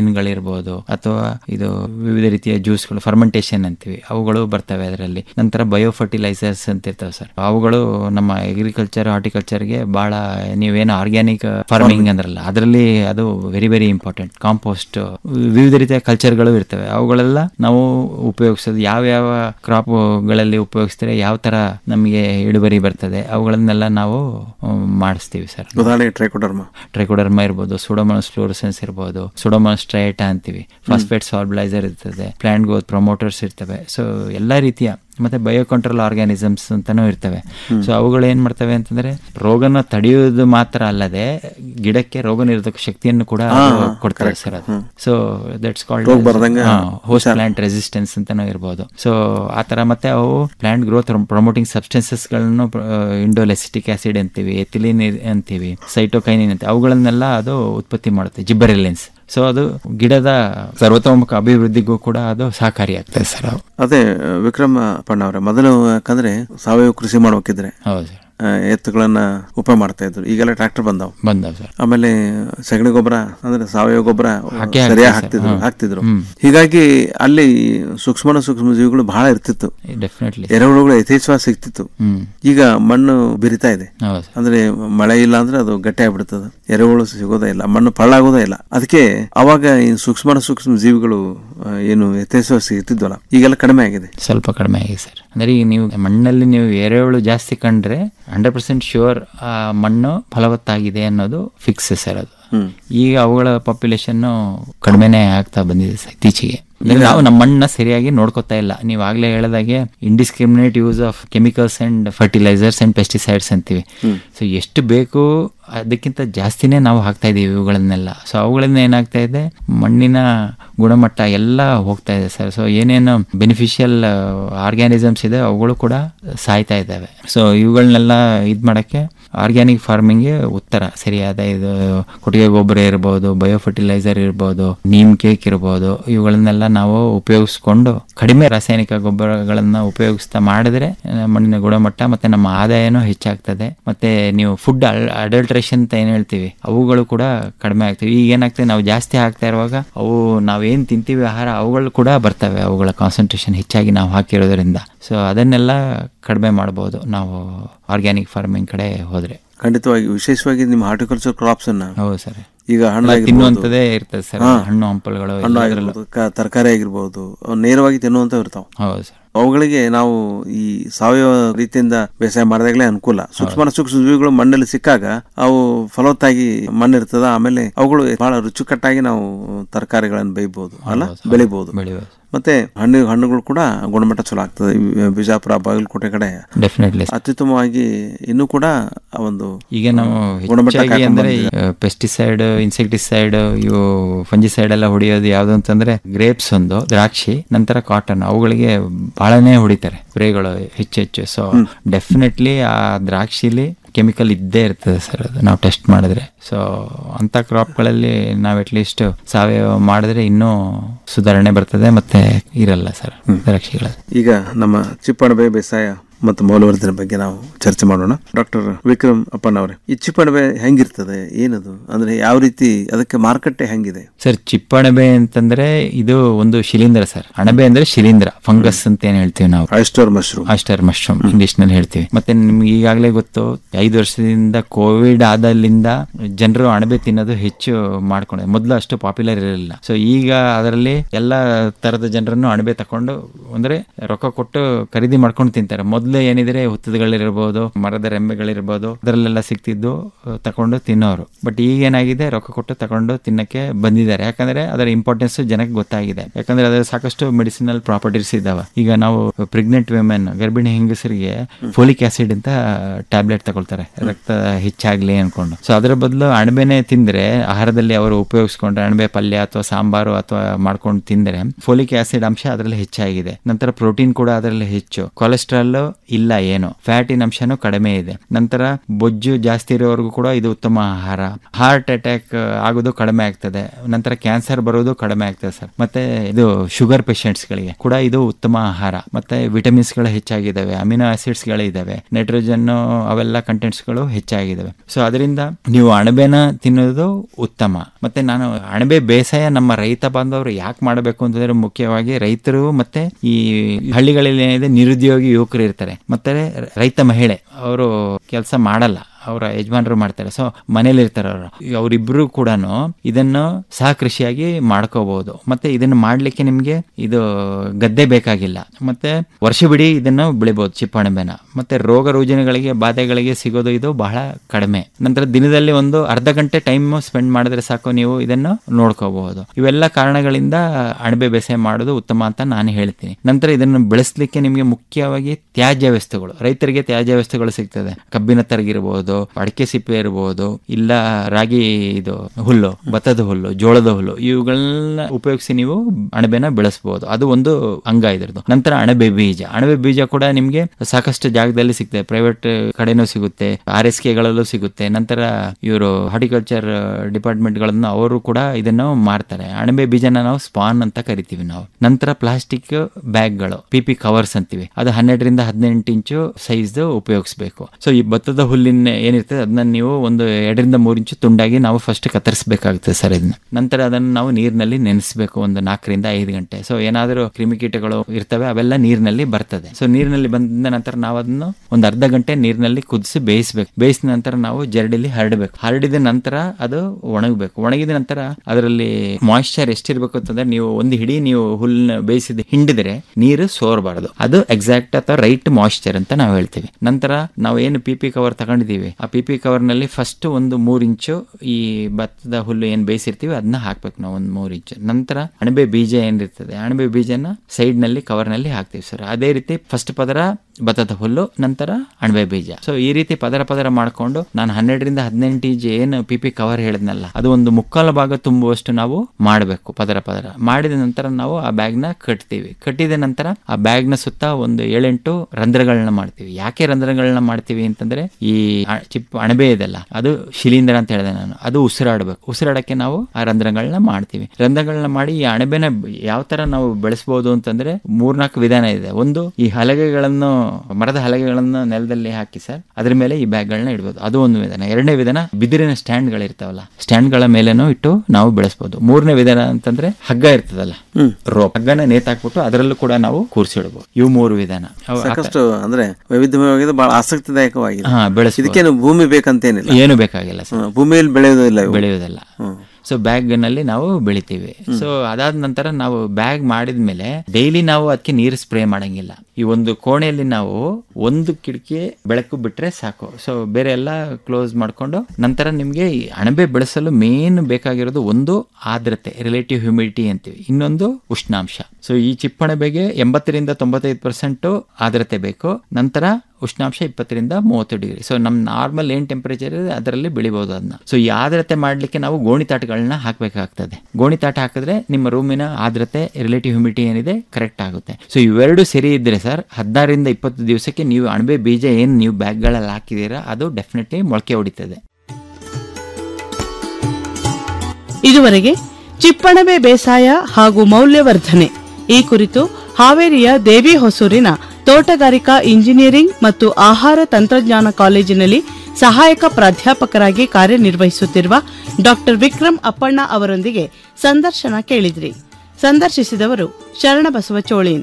ವೈನ್ಗಳಿರ್ಬೋದು ಅಥವಾ ಇದು ವಿವಿಧ ರೀತಿಯ ಜ್ಯೂಸ್ಗಳು ಫರ್ಮೆಂಟೇಷನ್ ಅಂತೀವಿ ಅವುಗಳು ಬರ್ತವೆ ಅದರಲ್ಲಿ ನಂತರ ಬಯೋ ಫರ್ಟಿಲೈಸರ್ಸ್ ಅಂತ ಇರ್ತವೆ ಸರ್ ಅವುಗಳು ನಮ್ಮ ಅಗ್ರಿಕಲ್ಚರ್ ಹಾರ್ಟಿಕಲ್ಚರ್ಗೆ ಬಹಳ ನೀವೇನು ಆರ್ಗ್ಯಾನಿಕ್ ಫಾರ್ಮಿಂಗ್ ಅಂದ್ರಲ್ಲ ಅದರಲ್ಲಿ ಅದು ವೆರಿ ವೆರಿ ಇಂಪಾರ್ಟೆಂಟ್ ಕಾಂಪೋಸ್ಟ್ ವಿವಿಧ ರೀತಿಯ ಕಲ್ಚರ್ಗಳು ಇರ್ತವೆ ಅವುಗಳೆಲ್ಲ ನಾವು ಉಪಯೋಗಿಸೋದು ಯಾವ ಯಾವ ಕ್ರಾಪ್ಗಳಲ್ಲಿ ಉಪಯೋಗಿಸಿದ್ರೆ ಯಾವ ತರ ನಮಗೆ ಇಳುವರಿ ಬರ್ತದೆ ಅವುಗಳನ್ನೆಲ್ಲ ನಾವು ಹ್ಮ್, ಮಾಡಿಸ್ತೀವಿ ಸರ್ ಉದಾಹರಣೆಗೆ ಟ್ರೈಕೋಡರ್ಮ ಟ್ರೈಕೋಡರ್ಮಾ ಇರ್ಬೋದು ಸುಡೋಮೋನಸ್ ಫ್ಲೋರಸೆನ್ಸ್ ಇರ್ಬೋದು ಸುಡೋಮೋನಸ್ ಟ್ರೈಟಾ ಅಂತೀವಿ ಫಾಸ್ಫೇಟ್ ಸಾಲ್ಬಲೈಸರ್ ಇರ್ತದೆ ಪ್ಲಾಂಟ್ ಗ್ರೋತ್ ಪ್ರಮೋಟರ್ಸ್ ಇರ್ತವೆ ಸೊ ಎಲ್ಲ ರೀತಿಯ ಮತ್ತೆ ಬಯೋ ಕಂಟ್ರೋಲ್ ಆರ್ಗ್ಯಾನಿಸಮ್ಸ್ ಅಂತಾನೂ ಇರ್ತವೆ ಸೊ ಅವುಗಳು ಏನ್ ಮಾಡ್ತವೆ ಅಂತಂದ್ರೆ ರೋಗನ ತಡೆಯೋದು ಮಾತ್ರ ಅಲ್ಲದೆ ಗಿಡಕ್ಕೆ ರೋಗ ನಿರೋಧಕ ಶಕ್ತಿಯನ್ನು ಕೂಡ ಹಾ, ಅದು ಹಾ, ಕೊಡ್ತವೆ correct. ಸರ್ ಅದು ಹ್ಮ್. ಸೊ ದಟ್ಸ್ ಕಾಲ್ಡ್ ರೋಗ ಬರ್ದಂಗೆ ಹೋಸ್ಟ್ ಹುಷಾರ್. ಪ್ಲಾಂಟ್ ರೆಸಿಸ್ಟೆನ್ಸ್ ಅಂತಾನೂ ಇರ್ಬೋದು ಸೊ ಆ ತರ ಮತ್ತೆ ಅವು ಪ್ಲಾಂಟ್ ಗ್ರೋತ್ ಪ್ರಮೋಟಿಂಗ್ ಸಬ್ಸ್ಟೆನ್ಸಸ್ ಗಳನ್ನು ಇಂಡೋಲೆಸಿಟಿಕ್ ಆಸಿಡ್ ಅಂತೀವಿ ಎಥಿಲಿನ್ ಅಂತೀವಿ ಸೈಟೋಕೈನಿನ್ ಅಂತ ಅವುಗಳನ್ನೆಲ್ಲ ಅದು ಉತ್ಪತ್ತಿ ಮಾಡುತ್ತೆ ಜಿಬ್ಬರೆಲಿನ್ಸ್ ಸೊ ಅದು ಗಿಡದ ಸರ್ವತೋಮುಖ ಅಭಿವೃದ್ಧಿಗೂ ಕೂಡ ಅದು ಸಹಕಾರಿಯಾಗ್ತದೆ ಸರ್ ಅವು ಅದೇ ವಿಕ್ರಮ ಅಪ್ಪಣ್ಣ ಅವರೇ ಮೊದಲು ಯಾಕಂದ್ರೆ ಸಾವಯವ ಕೃಷಿ ಮಾಡ್ಬೇಕಿದ್ರೆ ಹೌದು ಸರ್ ಆ, ಎತ್ತುಗಳನ್ನ ಉಪಯೋಗ ಮಾಡ್ತಾ ಇದ್ರು ಈಗೆಲ್ಲ ಟ್ರಾಕ್ಟರ್ ಬಂದಾವ್ ಬಂದಾವ್ ಸರ್ ಆಮೇಲೆ ಸಗಣಿ ಗೊಬ್ಬರ ಅಂದ್ರೆ ಸಾವಯವ ಗೊಬ್ಬರ ಹಾಕೇ ಸರಿಯಾಗಿ ಹಾಕ್ತೀವಿ ಹಾಕ್ತಿದ್ರು ಸರ್. ಹಾಕ್ತಿದ್ರು ಹ್ಮ್. ಹೀಗಾಗಿ ಅಲ್ಲಿ ಸೂಕ್ಷ್ಮ ಸೂಕ್ಷ್ಮ ಜೀವಿಗಳು ಬಹಳ ಇರ್ತಿತ್ತು ಡೆಫಿನೆಟ್ಲಿ ಎರೆಹುಳುಗಳು ಯಥೇಚ್ಛವಾಗಿ ಸಿಗ್ತಿತ್ತು ಹ್ಮ್ ಈಗ ಮಣ್ಣು ಬಿರಿತಾ ಇದೆ ಹೌದು ಸರ್. ಅಂದ್ರೆ ಮಳೆ ಇಲ್ಲ ಅಂದ್ರೆ ಅದು ಗಟ್ಟಿ ಆಗ್ಬಿಡ್ತದೆ ಎರೆಹುಳು ಸಿಗೋದೇ ಇಲ್ಲ ಮಣ್ಣು ಪಳ್ಳಾಗೋದೇ ಇಲ್ಲ ಅದಕ್ಕೆ ಅವಾಗ ಈ ಸೂಕ್ಷ್ಮ ಸೂಕ್ಷ್ಮ ಜೀವಿಗಳು ಆ, ಏನು ಯಥೇಚ್ಛವಾಗಿ ಸಿಗ್ತಿದ್ವಲ್ಲ ಈಗೆಲ್ಲ ಕಡಿಮೆ ಆಗಿದೆ ಸ್ವಲ್ಪ ಕಡಿಮೆ ಆಗಿದೆ ಸರ್ ಅಂದ್ರೆ ಈಗ ನೀವು ಮಣ್ಣಲ್ಲಿ ನೀವು ಎರೆಹುಳು ಜಾಸ್ತಿ ಕಂಡ್ರೆ ಹಂಡ್ರೆಡ್ ಪರ್ಸೆಂಟ್ ಶ್ಯೂರ್ ಆ ಮಣ್ಣು ಫಲವತ್ತಾಗಿದೆ ಅನ್ನೋದು ಫಿಕ್ಸ್ ಸರ್ ಅದು ಹ್ಮ್. ಈಗ ಅವುಗಳ ಪಾಪ್ಯುಲೇಷನ್ ಕಡಿಮೆನೇ ಆಗ್ತಾ ಬಂದಿದೆ ಸರ್ ಇತ್ತೀಚೆಗೆ ಅಂದ್ರೆ ನಾವು ನಮ್ಮ ಮಣ್ಣನ್ನ ಸರಿಯಾಗಿ ನೋಡ್ಕೊತಾ ಇಲ್ಲ ನೀವು ಆಗ್ಲೇ ಹೇಳದಾಗೆ indiscriminate use of chemicals and fertilizers and pesticides ಅಂತೀವಿ ಸೊ ಎಷ್ಟು ಬೇಕು ಅದಕ್ಕಿಂತ ಜಾಸ್ತಿನೇ ನಾವು ಹಾಕ್ತಾ ಇದೀವಿ ಇವುಗಳನ್ನೆಲ್ಲ ಸೊ ಅವುಗಳಿಂದ ಏನಾಗ್ತಾ ಇದೆ ಮಣ್ಣಿನ ಗುಣಮಟ್ಟ ಎಲ್ಲ ಹೋಗ್ತಾ ಇದೆ ಸರ್ ಸೊ ಏನೇನು ಬೆನಿಫಿಷಿಯಲ್ ಆರ್ಗ್ಯಾನಿಸಮ್ಸ್ ಇದೆ ಅವುಗಳು ಕೂಡ ಸಾಯ್ತಾ ಇದ್ದಾವೆ ಸೊ ಇವುಗಳನ್ನೆಲ್ಲ ಇದು ಮಾಡೋಕ್ಕೆ ಆರ್ಗ್ಯಾನಿಕ್ ಫಾರ್ಮಿಂಗ್ಗೆ ಉತ್ತರ ಸರಿಯಾದ ಇದು ಕೊಟ್ಟಿಗೆ ಗೊಬ್ಬರ ಇರ್ಬೋದು ಬಯೋ ಫರ್ಟಿಲೈಸರ್ ಇರ್ಬೋದು ನೀಮ್ ಕೇಕ್ ಇರ್ಬೋದು ಇವುಗಳನ್ನೆಲ್ಲ ನಾವು ಉಪಯೋಗಿಸ್ಕೊಂಡು ಕಡಿಮೆ ರಾಸಾಯನಿಕ ಗೊಬ್ಬರಗಳನ್ನ ಉಪಯೋಗಿಸ್ತಾ ಮಾಡಿದ್ರೆ ಆ, ಮಣ್ಣಿನ ಗುಣಮಟ್ಟ ಮತ್ತೆ ನಮ್ಮ ಆದಾಯನೂ ಹೆಚ್ಚಾಗ್ತದೆ ಮತ್ತೆ ನೀವು ಫುಡ್ ಅಡಲ್ಟ್ರೇಷನ್ ಅಂತ ಏನ್ ಹೇಳ್ತೀವಿ ಅವುಗಳು ಕೂಡ ಕಡಿಮೆ ಆಗ್ತವೆ ಈಗ ಏನಾಗ್ತದೆ ನಾವು ಜಾಸ್ತಿ ಹಾಕ್ತಾ ಇರುವಾಗ ಅವು ನಾವೇನ್ ತಿಂತೀವಿ ಆಹಾರ ಅವುಗಳು ಕೂಡ ಬರ್ತವೆ ಅವುಗಳ ಕಾನ್ಸಂಟ್ರೇಷನ್ ಹೆಚ್ಚಾಗಿ ನಾವು ಹಾಕಿರೋದ್ರಿಂದ ಸೊ ಅದನ್ನೆಲ್ಲ ಕಡಿಮೆ ಮಾಡಬಹುದು ನಾವು ಆರ್ಗ್ಯಾನಿಕ್ ಫಾರ್ಮಿಂಗ್ ಕಡೆ ಹೋದ್ರೆ ಖಂಡಿತವಾಗಿ ವಿಶೇಷವಾಗಿ ನಿಮ್ಮ ಹಾರ್ಟಿಕಲ್ಚರ್ ಕ್ರಾಪ್ಸ್ ಅನ್ನ ಹೌದು ಸರ್ ಈಗ ಹಣ್ಣು ತಿನ್ನುವಂಥದ್ದೇ ಇರ್ತದೆ ಸರ್ ಹಣ್ಣು ಹಂಪಲುಗಳು ಹಣ್ಣು ಎಲ್ಲದರಲ್ಲೂ. ಆಗಿರ್ಬೋದು ಕ- ತರಕಾರಿ ಆಗಿರ್ಬೋದು ಅವು ನೇರವಾಗಿ ತಿನ್ನುವಂತ ಇರ್ತಾವ ಹೌದು ಸರ್ ಅವುಗಳಿಗೆ ನಾವು ಈ ಸಾವಯವ ರೀತಿಯಿಂದ ಬೇಸಾಯ ಮಾಡಿದಾಗಲೇ ಅನುಕೂಲ ಸೂಕ್ಷ್ಮ ಸೂಕ್ಷ್ಮ ಜೀವಿಗಳು ಮಣ್ಣಲ್ಲಿ ಸಿಕ್ಕಾಗ ಅವು ಫಲವತ್ತಾಗಿ ಮಣ್ಣು ಇರ್ತದ ಆಮೇಲೆ ಅವುಗಳು ಬಹಳ ರುಚಿಕಟ್ಟಾಗಿ ನಾವು ತರಕಾರಿಗಳನ್ನು ಬೇಯ್ಬೋದು ಅಲ್ಲ ಬೆಳಿಬಹುದು ಬೆಳಿಬೋದು ಮತ್ತೆ ಹಣ್ಣು ಹಣ್ಣುಗಳು ಕೂಡ ಗುಣಮಟ್ಟ ಚಲೋ ಆಗ್ತದೆ ಈ ಬಿಜಾಪುರ ಬಾಗಲಕೋಟೆ ಕಡೆ ಡೆಫಿನೆಟ್ಲಿ ಅತ್ಯುತ್ತಮವಾಗಿ ಇನ್ನೂ ಕೂಡ ಆ ಒಂದು ಈಗ ನಾವು ಗುಣಮಟ್ಟ ಹೆಚ್ಚಾಗಿ ಕಾಯ್ಕೊಂಡ್ ಅಂದ್ರೆ ಬಂದಿದೆ. ಪೆಸ್ಟಿಸೈಡ್ ಇನ್ಸೆಕ್ಟಿಸೈಡ್ ಇವು ಫಂಜಿಸೈಡ್ ಎಲ್ಲ ಹೊಡೆಯೋದು ಯಾವ್ದು ಅಂತಂದ್ರೆ ಗ್ರೇಪ್ಸ್ ಒಂದು ದ್ರಾಕ್ಷಿ ನಂತರ ಕಾಟನ್ ಅವುಗಳಿಗೆ ಬಹಳನೇ ಹೊಡಿತಾರೆ ಸ್ಪ್ರೇಗಳು ಹೆಚ್ಚು ಹೆಚ್ಚು ಸೊ ಡೆಫಿನೆಟ್ಲಿ ಆ ದ್ರಾಕ್ಷಿಲಿ ಕೆಮಿಕಲ್ ಇದ್ದೇ ಇರ್ತದೆ ಸರ್ ಅದು ನಾವು ಟೆಸ್ಟ್ ಮಾಡಿದ್ರೆ ಸೊ ಅಂತ ಕ್ರಾಪ್ಗಳಲ್ಲಿ ನಾವು ಅಟ್ಲೀಸ್ಟ್ ಸಾವಯವ ಮಾಡಿದ್ರೆ ಇನ್ನೂ ಸುಧಾರಣೆ ಬರ್ತದೆ ಮತ್ತೆ ಇರಲ್ಲ ಸರ್ ದ್ರಾಕ್ಷಿಗಳ ಈಗ ನಮ್ಮ ಚಿಪ್ಪಣಬೆ ಬೇಸಾಯ ಮತ್ತು ಮೌಲ್ಯವರ್ಧನೆ ಬಗ್ಗೆ ನಾವು ಚರ್ಚೆ ಮಾಡೋಣ ಡಾಕ್ಟರ್ ವಿಕ್ರಮ್ ಅಪ್ಪಣ್ಣವ್ರೆ ಈ ಚಿಪ್ಪಣಬೆ ಹೆಂಗಿರ್ತದೆ ಏನದು ಅಂದ್ರೆ ಯಾವ ರೀತಿ ಅದಕ್ಕೆ ಮಾರುಕಟ್ಟೆ ಹೆಂಗಿದೆ ಸರ್ ಚಿಪ್ಪಣಬೆ ಅಂತಂದ್ರೆ ಇದು ಒಂದು ಶಿಲೀಂಧ್ರ ಸರ್ ಅಣಬೆ ಅಂದ್ರೆ ಶಿಲೀಂಧ್ರ ಫಂಗಸ್ ಅಂತ ಏನ್ ಹೇಳ್ತೀವಿ ನಾವು oyster mushroom oyster mushroom English ನಲ್ಲಿ ಹೇಳ್ತೀವಿ ಮತ್ತೆ ನಿಮ್ಗೆ ಈಗಾಗಲೇ ಗೊತ್ತು ಐದು ವರ್ಷದಿಂದ ಕೋವಿಡ್ ಆದಲ್ಲಿಂದ ಜನರು ಅಣಬೆ ತಿನ್ನೋದು ಹೆಚ್ಚು ಮಾಡ್ಕೊಂಡು ಮೊದಲು ಅಷ್ಟು ಪಾಪ್ಯುಲರ್ ಇರಲಿಲ್ಲ ಸೊ ಈಗ ಅದರಲ್ಲಿ ಎಲ್ಲ ತರದ ಜನರನ್ನು ಅಣಬೆ ತಕೊಂಡು ಅಂದ್ರೆ ರೊಕ್ಕ ಕೊಟ್ಟು ಖರೀದಿ ಮಾಡ್ಕೊಂಡು ತಿಂತಾರೆ ಮೊದಲು ಏನಿದ್ರೆ ಹುತ್ತದಗಳಿರ್ಬೋದು ಮರದ ರೆಂಬೆಗಳಿರ್ಬೋದು ಅದರಲ್ಲೆಲ್ಲ ಸಿಕ್ತಿದ್ದು ಅಹ್, ತಕೊಂಡು ತಿನ್ನೋರು ಬಟ್ ಈಗ ಏನಾಗಿದೆ ರೊಕ್ಕ ಕೊಟ್ಟು ತಕೊಂಡು ತಿನ್ನಕ್ಕೆ ಬಂದಿದ್ದಾರೆ ಯಾಕಂದ್ರೆ ಅದರ ಇಂಪಾರ್ಟೆನ್ಸ್ ಜನಕ್ಕೆ ಗೊತ್ತಾಗಿದೆ ಯಾಕಂದ್ರೆ ಅದರ ಸಾಕಷ್ಟು ಮೆಡಿಸಿನಲ್ ಪ್ರಾಪರ್ಟೀಸ್ ಇದಾವೆ ಈಗ ನಾವು ಪ್ರೆಗ್ನೆಂಟ್ ವಿಮೆನ್ ಗರ್ಭಿಣಿ ಹೆಂಗಸರಿಗೆ ಫೋಲಿಕ್ ಆಸಿಡ್ ಅಂತ ಟ್ಯಾಬ್ಲೆಟ್ ತಗೊಳ್ತಾರೆ ರಕ್ತ ಹೆಚ್ಚಾಗ್ಲಿ ಅನ್ಕೊಂಡು ಸೊ ಅದರ ಬದಲು ಅಣಬೆನೆ ತಿಂದ್ರೆ ಆಹಾರದಲ್ಲಿ ಅವರು ಉಪಯೋಗಿಸ್ಕೊಂಡ್ರೆ ಅಣಬೆ ಪಲ್ಯ ಅಥವಾ ಸಾಂಬಾರು ಅಥವಾ ಮಾಡ್ಕೊಂಡು ತಿಂದ್ರೆ ಫೋಲಿಕ್ ಆಸಿಡ್ ಅಂಶ ಅದರಲ್ಲಿ ಹೆಚ್ಚಾಗಿದೆ ನಂತರ ಪ್ರೋಟೀನ್ ಕೂಡ ಅದರಲ್ಲಿ ಹೆಚ್ಚು ಕೊಲೆಸ್ಟ್ರಾಲ್ ಇಲ್ಲ ಏನು ಫ್ಯಾಟಿನ ಅಂಶನೂ ಕಡಿಮೆ ಇದೆ ನಂತರ ಬೊಜ್ಜು ಜಾಸ್ತಿ ಇರೋವರೆಗೂ ಕೂಡ ಇದು ಉತ್ತಮ ಆಹಾರ ಹಾರ್ಟ್ ಅಟ್ಯಾಕ್ ಆಗೋದು ಕಡಿಮೆ ಆಗ್ತದೆ ನಂತರ ಕ್ಯಾನ್ಸರ್ ಬರೋದು ಕಡಿಮೆ ಆಗ್ತದೆ ಸರ್ ಮತ್ತೆ ಇದು ಶುಗರ್ ಗಳಿಗೆ ಕೂಡ ಇದು ಉತ್ತಮ ಆಹಾರ ಮತ್ತೆ ವಿಟಮಿನ್ಸ್ ಗಳು ಹೆಚ್ಚಾಗಿದ್ದಾವೆ ಅಮಿನೋ ಆಸಿಡ್ಸ್ ಗಳು ಇದಾವೆ ನೈಟ್ರೋಜನ್ ಅವೆಲ್ಲ ಕಂಟೆಂಟ್ಸ್ ಗಳು ಹೆಚ್ಚಾಗಿದ್ದಾವೆ ಸೊ ಅದರಿಂದ ನೀವು ಅಣಬೆನ ತಿನ್ನೋದು ಉತ್ತಮ ಮತ್ತೆ ನಾನು ಅಣಬೆ ಬೇಸಾಯ ನಮ್ಮ ರೈತ ಬಾಂಧವರು ಯಾಕೆ ಮಾಡಬೇಕು ಅಂತಂದ್ರೆ ಮುಖ್ಯವಾಗಿ ರೈತರು ಮತ್ತೆ ಈ ಹಳ್ಳಿಗಳಲ್ಲಿ ಏನಿದೆ ನಿರುದ್ಯೋಗಿ ಯುವಕರು ಇರ್ತಾರೆ ಮತ್ತೆ ರೈತ ಮಹಿಳೆ ಅವರು ಕೆಲಸ ಮಾಡಲ್ಲ ಅವರ ಯಜಮಾನರು ಮಾಡ್ತಾರೆ ಸೊ ಮನೇಲಿ ಇರ್ತಾರೆ ಅವರು ಅವರಿಬ್ರು ಕೂಡ ಇದನ್ನು ಸಹ ಕೃಷಿಯಾಗಿ ಮಾಡ್ಕೋಬಹುದು ಮತ್ತೆ ಇದನ್ನು ಮಾಡ್ಲಿಕ್ಕೆ ನಿಮ್ಗೆ ಇದು ಗದ್ದೆ ಬೇಕಾಗಿಲ್ಲ ಮತ್ತೆ ವರ್ಷವಿಡೀ ಇದನ್ನು ಬೆಳಿಬಹುದು ಚಿಪ್ಪಣಬೆನ ಮತ್ತೆ ರೋಗ ರುಜಿನಗಳಿಗೆ ಬಾಧೆಗಳಿಗೆ ಸಿಗೋದು ಇದು ಬಹಳ ಕಡಿಮೆ ನಂತರ ದಿನದಲ್ಲಿ ಒಂದು ಅರ್ಧ ಗಂಟೆ ಟೈಮ್ ಸ್ಪೆಂಡ್ ಮಾಡಿದ್ರೆ ಸಾಕು ನೀವು ಇದನ್ನು ನೋಡ್ಕೋಬಹುದು ಇವೆಲ್ಲ ಕಾರಣಗಳಿಂದ ಅಣಬೆ ಬೇಸಾಯ ಮಾಡೋದು ಉತ್ತಮ ಅಂತ ನಾನು ಹೇಳ್ತೀನಿ ನಂತರ ಇದನ್ನು ಬೆಳೆಸಲಿಕ್ಕೆ ನಿಮಗೆ ಮುಖ್ಯವಾಗಿ ತ್ಯಾಜ್ಯ ವಸ್ತುಗಳು ರೈತರಿಗೆ ತ್ಯಾಜ್ಯ ವಸ್ತುಗಳು ಸಿಗ್ತದೆ ಕಬ್ಬಿನ ತರಗಿರ್ಬೋದು ಅಡಿಕೆ ಸಿಪ್ಪೆ ಇರಬಹುದು ಇಲ್ಲ ರಾಗಿ ಇದು ಹುಲ್ಲು ಭತ್ತದ ಹುಲ್ಲು ಜೋಳದ ಹುಲ್ಲು ಇವುಗಳನ್ನ ಉಪಯೋಗಿಸಿ ನೀವು ಅಣಬೆನ ಬೆಳೆಸಬಹುದು ಅದು ಒಂದು ಅಂಗ ಇದ್ರದ್ದು ನಂತರ ಅಣಬೆ ಬೀಜ ಅಣಬೆ ಬೀಜ ಕೂಡ ನಿಮ್ಗೆ ಸಾಕಷ್ಟು ಜಾಗದಲ್ಲಿ ಸಿಗ್ತದೆ ಪ್ರೈವೇಟ್ ಕಡೆನೂ ಸಿಗುತ್ತೆ ಆರ್ ಎಸ್ ಕೆಗಳಲ್ಲೂ ಸಿಗುತ್ತೆ ನಂತರ ಇವರು ಹಾರ್ಟಿಕಲ್ಚರ್ ಡಿಪಾರ್ಟ್ಮೆಂಟ್ ಗಳನ್ನ ಅವರು ಕೂಡ ಇದನ್ನು ಮಾರ್ತಾರೆ ಅಣಬೆ ಬೀಜನ ನಾವು ಸ್ಪಾನ್ ಅಂತ ಕರಿತೀವಿ ನಾವು ನಂತರ ಪ್ಲಾಸ್ಟಿಕ್ ಬ್ಯಾಗ್ಗಳು ಪಿ ಪಿ ಕವರ್ಸ್ ಅಂತೀವಿ ಅದು ಹನ್ನೆರಡರಿಂದ ಹದಿನೆಂಟು ಇಂಚು ಸೈಜ್ ಉಪಯೋಗಿಸಬೇಕು ಸೊ ಈ ಭತ್ತದ ಹುಲ್ಲಿನ ಏನಿರ್ತದೆ ಅದನ್ನ ನೀವು ಒಂದು ಎರಡರಿಂದ ಮೂರು ಇಂಚು ತುಂಡಾಗಿ ನಾವು ಫಸ್ಟ್ ಕತ್ತರಿಸಬೇಕಾಗುತ್ತೆ ಸರ್ ಇದನ್ನ ನಂತರ ಅದನ್ನು ನಾವು ನೀರಿನಲ್ಲಿ ನೆನೆಸಬೇಕು ಒಂದು ನಾಲ್ಕರಿಂದ ಐದು ಗಂಟೆ ಸೊ ಏನಾದರೂ ಕ್ರಿಮಿಕೀಟಗಳು ಇರ್ತವೆ ಅವೆಲ್ಲ ನೀರಿನಲ್ಲಿ ಬರ್ತದೆ ಸೊ ನೀರಿನಲ್ಲಿ ಬಂದ ನಂತರ ನಾವು ಅದನ್ನು ಒಂದು ಅರ್ಧ ಗಂಟೆ ನೀರಿನಲ್ಲಿ ಕುದಿಸಿ ಬೇಯಿಸಬೇಕು ಬೇಯಿಸಿದ ನಂತರ ನಾವು ಜರಡಿಲಿ ಹರಡಬೇಕು ಹರಡಿದ ನಂತರ ಅದು ಒಣಗಬೇಕು ಒಣಗಿದ ನಂತರ ಅದರಲ್ಲಿ ಮಾಯಿಶ್ಚರ್ ಎಷ್ಟಿರ್ಬೇಕು ಅಂತಂದ್ರೆ ನೀವು ಒಂದು ಹಿಡಿ ನೀವು ಹುಲ್ನ ಬೇಯಿಸಿದ ಹಿಂಡಿದ್ರೆ ನೀರು ಸೋರಬಾರದು ಅದು ಎಕ್ಸಾಕ್ಟ್ ಅಥವಾ ರೈಟ್ ಮಾಯಿಶ್ಚರ್ ಅಂತ ನಾವು ಹೇಳ್ತೀವಿ ನಂತರ ನಾವು ಏನು ಪಿ ಪಿ ಕವರ್ ತಗೊಂಡಿದ್ದೀವಿ ಆ ಪಿ ಪಿ ಕವರ್ ನಲ್ಲಿ ಫಸ್ಟ್ ಒಂದು ಮೂರ್ ಇಂಚು ಈ ಭತ್ತದ ಹುಲ್ಲು ಏನ್ ಬೇಯಿಸಿರ್ತೀವಿ ಅದನ್ನ ಹಾಕ್ಬೇಕು ನಾವು ಒಂದು ಮೂರ್ ಇಂಚು ನಂತರ ಅಣಬೆ ಬೀಜ ಏನಿರ್ತದೆ ಅಣಬೆ ಬೀಜನ ಸೈಡ್ ನಲ್ಲಿ ಕವರ್ ನಲ್ಲಿ ಹಾಕ್ತೀವಿ ಸರ್ ಅದೇ ರೀತಿ ಫಸ್ಟ್ ಪದರ ಭತ್ತದ ಹುಲ್ಲು ನಂತರ ಅಣಬೆ ಬೀಜ ಸೊ ಈ ರೀತಿ ಪದರ ಪದರ ಮಾಡ್ಕೊಂಡು ನಾನು ಹನ್ನೆರಡರಿಂದ ಹದಿನೆಂಟು ಇಂಚ್ ಏನು ಪಿ ಪಿ ಕವರ್ ಹೇಳಿದ್ನಲ್ಲ ಅದು ಒಂದು ಮುಕ್ಕಾಲು ಭಾಗ ತುಂಬುವಷ್ಟು ನಾವು ಮಾಡಬೇಕು ಪದರ ಪದರ ಮಾಡಿದ ನಂತರ ನಾವು ಆ ಬ್ಯಾಗ್ ನ ಕಟ್ತೀವಿ ಕಟ್ಟಿದ ನಂತರ ಆ ಬ್ಯಾಗ್ ನ ಸುತ್ತ ಒಂದು ಏಳೆಂಟು ರಂಧ್ರಗಳನ್ನ ಮಾಡ್ತೀವಿ ಯಾಕೆ ರಂಧ್ರಗಳನ್ನ ಮಾಡ್ತೀವಿ ಅಂತಂದ್ರೆ ಈ ಅ- ಚಿಪ್ ಅಣಬೆ ಇದೆಲ್ಲ ಅದು ಶಿಲೀಂಧ್ರ ಅಂತ ಹೇಳಿದೆ ನಾನು ಅದು ಉಸಿರಾಡಬೇಕು ಉಸಿರಾಡಕ್ಕೆ ನಾವು ಆ ರಂಧ್ರಗಳನ್ನ ಮಾಡ್ತೀವಿ ರಂಧ್ರಗಳನ್ನ ಮಾಡಿ ಈ ಅಣಬೆನ ಯಾವ ತರ ನಾವು ಬೆಳೆಸಬಹುದು ಅಂತಂದ್ರೆ ಮೂರ್ನಾಲ್ಕು ವಿಧಾನ ಇದೆ ಒಂದು ಈ ಹಲಗೆಗಳನ್ನು ಮರದ ಹಲಗೆಗಳನ್ನು ನೆಲದಲ್ಲಿ ಹಾಕಿ ಸರ್ ಅದ್ರ ಮೇಲೆ ಈ ಬ್ಯಾಗ್ಗಳನ್ನ ಇಡ್ಬೋದು ಅದು ಒಂದು ವಿಧಾನ ಎರಡನೇ ವಿಧಾನ ಬಿದಿರಿನ ಸ್ಟ್ಯಾಂಡ್ ಗಳಿರ್ತಾವಲ್ಲ ಸ್ಟ್ಯಾಂಡ್ ಗಳ ಮೇಲೇನೂ ಇಟ್ಟು ನಾವು ಬೆಳೆಸಬಹುದು ಮೂರನೇ ವಿಧಾನ ಅಂತಂದ್ರೆ ಹಗ್ಗ ಇರ್ತದಲ್ಲ ರೋಪ್ ಹಗ್ಗನ ನೇತಾಕ್ಬಿಟ್ಟು ಅದರಲ್ಲೂ ಕೂಡ ನಾವು ಕೂರ್ಸಿಡ್ಬೋದು ಇವು ಮೂರು ವಿಧಾನ ಅವು ಆ- ಸಾಕಷ್ಟು ಅಂದ್ರೆ ವೈವಿಧ್ಯಮಯವಾಗಿದೆ ಬಹಳ ಆಸಕ್ತಿದಾಯಕವಾಗಿದೆ ಹಾ, ಬೆಳೆಸ್ಬೋದು. ಇದಕ್ಕೇನು ಭೂಮಿ ಬೇಕಂತೇನಿಲ್ಲ ಏನು ಬೇಕಾಗಿಲ್ಲ ಸರ್ ಹ್ಮ್, ಭೂಮಿಯಲ್ಲಿ ಬೆಳೆಯೋದಿಲ್ಲ ಇವು. ಬೆಳೆಯೋದಿಲ್ಲ ಸೊ ಬ್ಯಾಗ್ ನಲ್ಲಿ ನಾವು ಬೆಳಿತೀವಿ ಸೊ ಅದಾದ ನಂತರ ನಾವು ಬ್ಯಾಗ್ ಮಾಡಿದ್ಮೇಲೆ ಡೈಲಿ ನಾವು ಅದಕ್ಕೆ ನೀರು ಸ್ಪ್ರೇ ಮಾಡಂಗಿಲ್ಲ ಈ ಒಂದು ಕೋಣೆಯಲ್ಲಿ ನಾವು ಒಂದು ಕಿಟಕಿ ಬೆಳಕು ಬಿಟ್ರೆ ಸಾಕು ಸೊ ಬೇರೆ ಎಲ್ಲ ಕ್ಲೋಸ್ ಮಾಡ್ಕೊಂಡು ನಂತರ ನಿಮ್ಗೆ ಈ ಅಣಬೆ ಬೆಳೆಸಲು ಮೇನ್ ಬೇಕಾಗಿರೋದು ಒಂದು ಆರ್ದ್ರತೆ ರಿಲೇಟಿವ್ ಹ್ಯೂಮಿಡಿಟಿ ಅಂತೀವಿ ಇನ್ನೊಂದು ಉಷ್ಣಾಂಶ ಸೊ ಈ ಚಿಪ್ಪಣಬೆಗೆ ಎಂಬತ್ತರಿಂದ ತೊಂಬತ್ತೈದು ಪರ್ಸೆಂಟ್ ಆರ್ದ್ರತೆ ಬೇಕು ನಂತರ ಉಷ್ಣಾಂಶ ಇಪ್ಪತ್ತರಿಂದ ಮೂವತ್ತು ಡಿಗ್ರಿ ಸೊ ನಮ್ಮ ನಾರ್ಮಲ್ ಏನ್ ಟೆಂಪರೇಚರ್ ಇದೆ ಅದರಲ್ಲಿ ಬೆಳಿಬಹುದು ಅದನ್ನ ಸೊ ಈ ಆರ್ದ್ರತೆ ಮಾಡಲಿಕ್ಕೆ ನಾವು ಗೋಣಿತಾಟಗಳನ್ನ ಹಾಕಬೇಕಾಗ್ತದೆ ಗೋಣಿತಾಟ ಹಾಕಿದ್ರೆ ನಿಮ್ಮ ರೂಮಿನ ಆರ್ದ್ರತೆ ರಿಲೇಟಿವ್ ಹ್ಯೂಮಿಡಿಟಿ ಏನಿದೆ ಕರೆಕ್ಟ್ ಆಗುತ್ತೆ ಸೊ ಇವೆರಡು ಸರಿ ಇದ್ರೆ ಸರ್ ಹದಿನಾರರಿಂದ ಇಪ್ಪತ್ತು ದಿವಸಕ್ಕೆ ನೀವು ಅಣಬೆ ಬೀಜ ಏನು ನೀವು ಬ್ಯಾಗ್ಗಳಲ್ಲಿ ಹಾಕಿದ್ದೀರಾ ಅದು ಡೆಫಿನೆಟ್ಲಿ ಮೊಳಕೆ ಹೊಡಿತದೆ ಇದುವರೆಗೆ ಚಿಪ್ಪಣಬೆ ಬೇಸಾಯ ಹಾಗೂ ಮೌಲ್ಯವರ್ಧನೆ ಈ ಕುರಿತು ಹಾವೇರಿಯ ದೇವಿ ಹೊಸೂರಿನ ತೋಟಗಾರಿಕಾ ಇಂಜಿನಿಯರಿಂಗ್ ಮತ್ತು ಆಹಾರ ತಂತ್ರಜ್ಞಾನ ಕಾಲೇಜಿನಲ್ಲಿ ಸಹಾಯಕ ಪ್ರಾಧ್ಯಾಪಕರಾಗಿ ಕಾರ್ಯನಿರ್ವಹಿಸುತ್ತಿರುವ ಡಾಕ್ಟರ್ ವಿಕ್ರಮ್ ಅಪ್ಪಣ್ಣ ಅವರೊಂದಿಗೆ ಸಂದರ್ಶನ ಕೇಳಿದ್ರಿ ಸಂದರ್ಶಿಸಿದವರು ಶರಣಬಸವ ಚೋಳೀನ್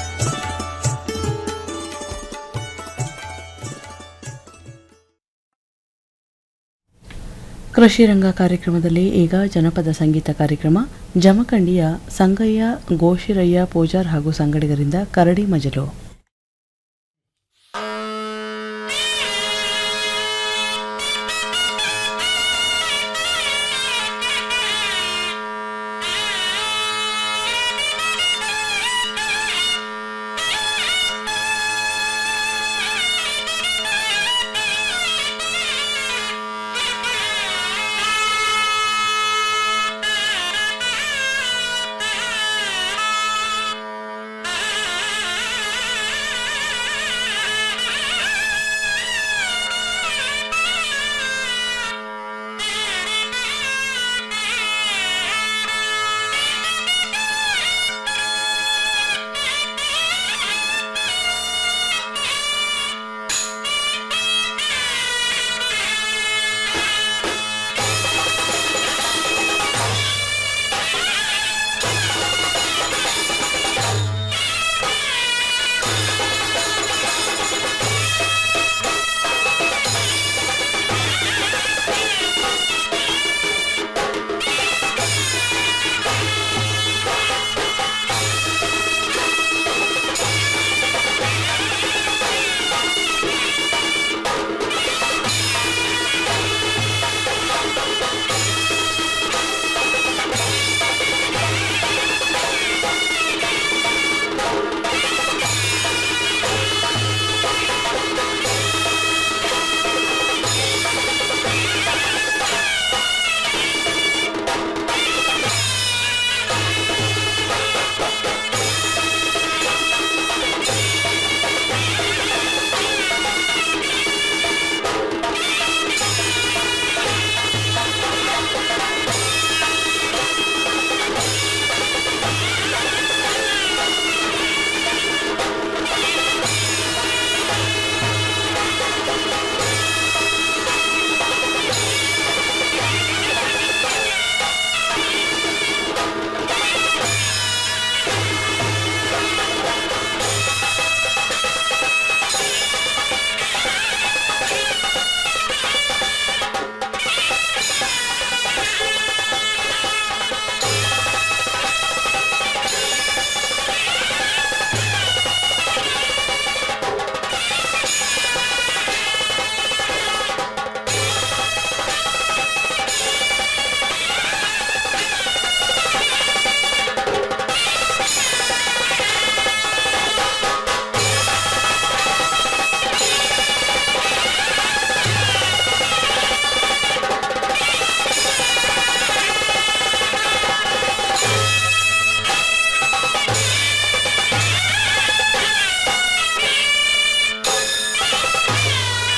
ಕೃಷಿ ರಂಗ ಕಾರ್ಯಕ್ರಮದಲ್ಲಿ ಈಗ ಜನಪದ ಸಂಗೀತ ಕಾರ್ಯಕ್ರಮ ಜಮಖಂಡಿಯ ಸಂಗಯ್ಯ ಗೋಶಿರಯ್ಯ ಪೂಜಾರ್ ಹಾಗೂ ಸಂಗಡಿಗರಿಂದ ಕರಡಿ ಮಜಲು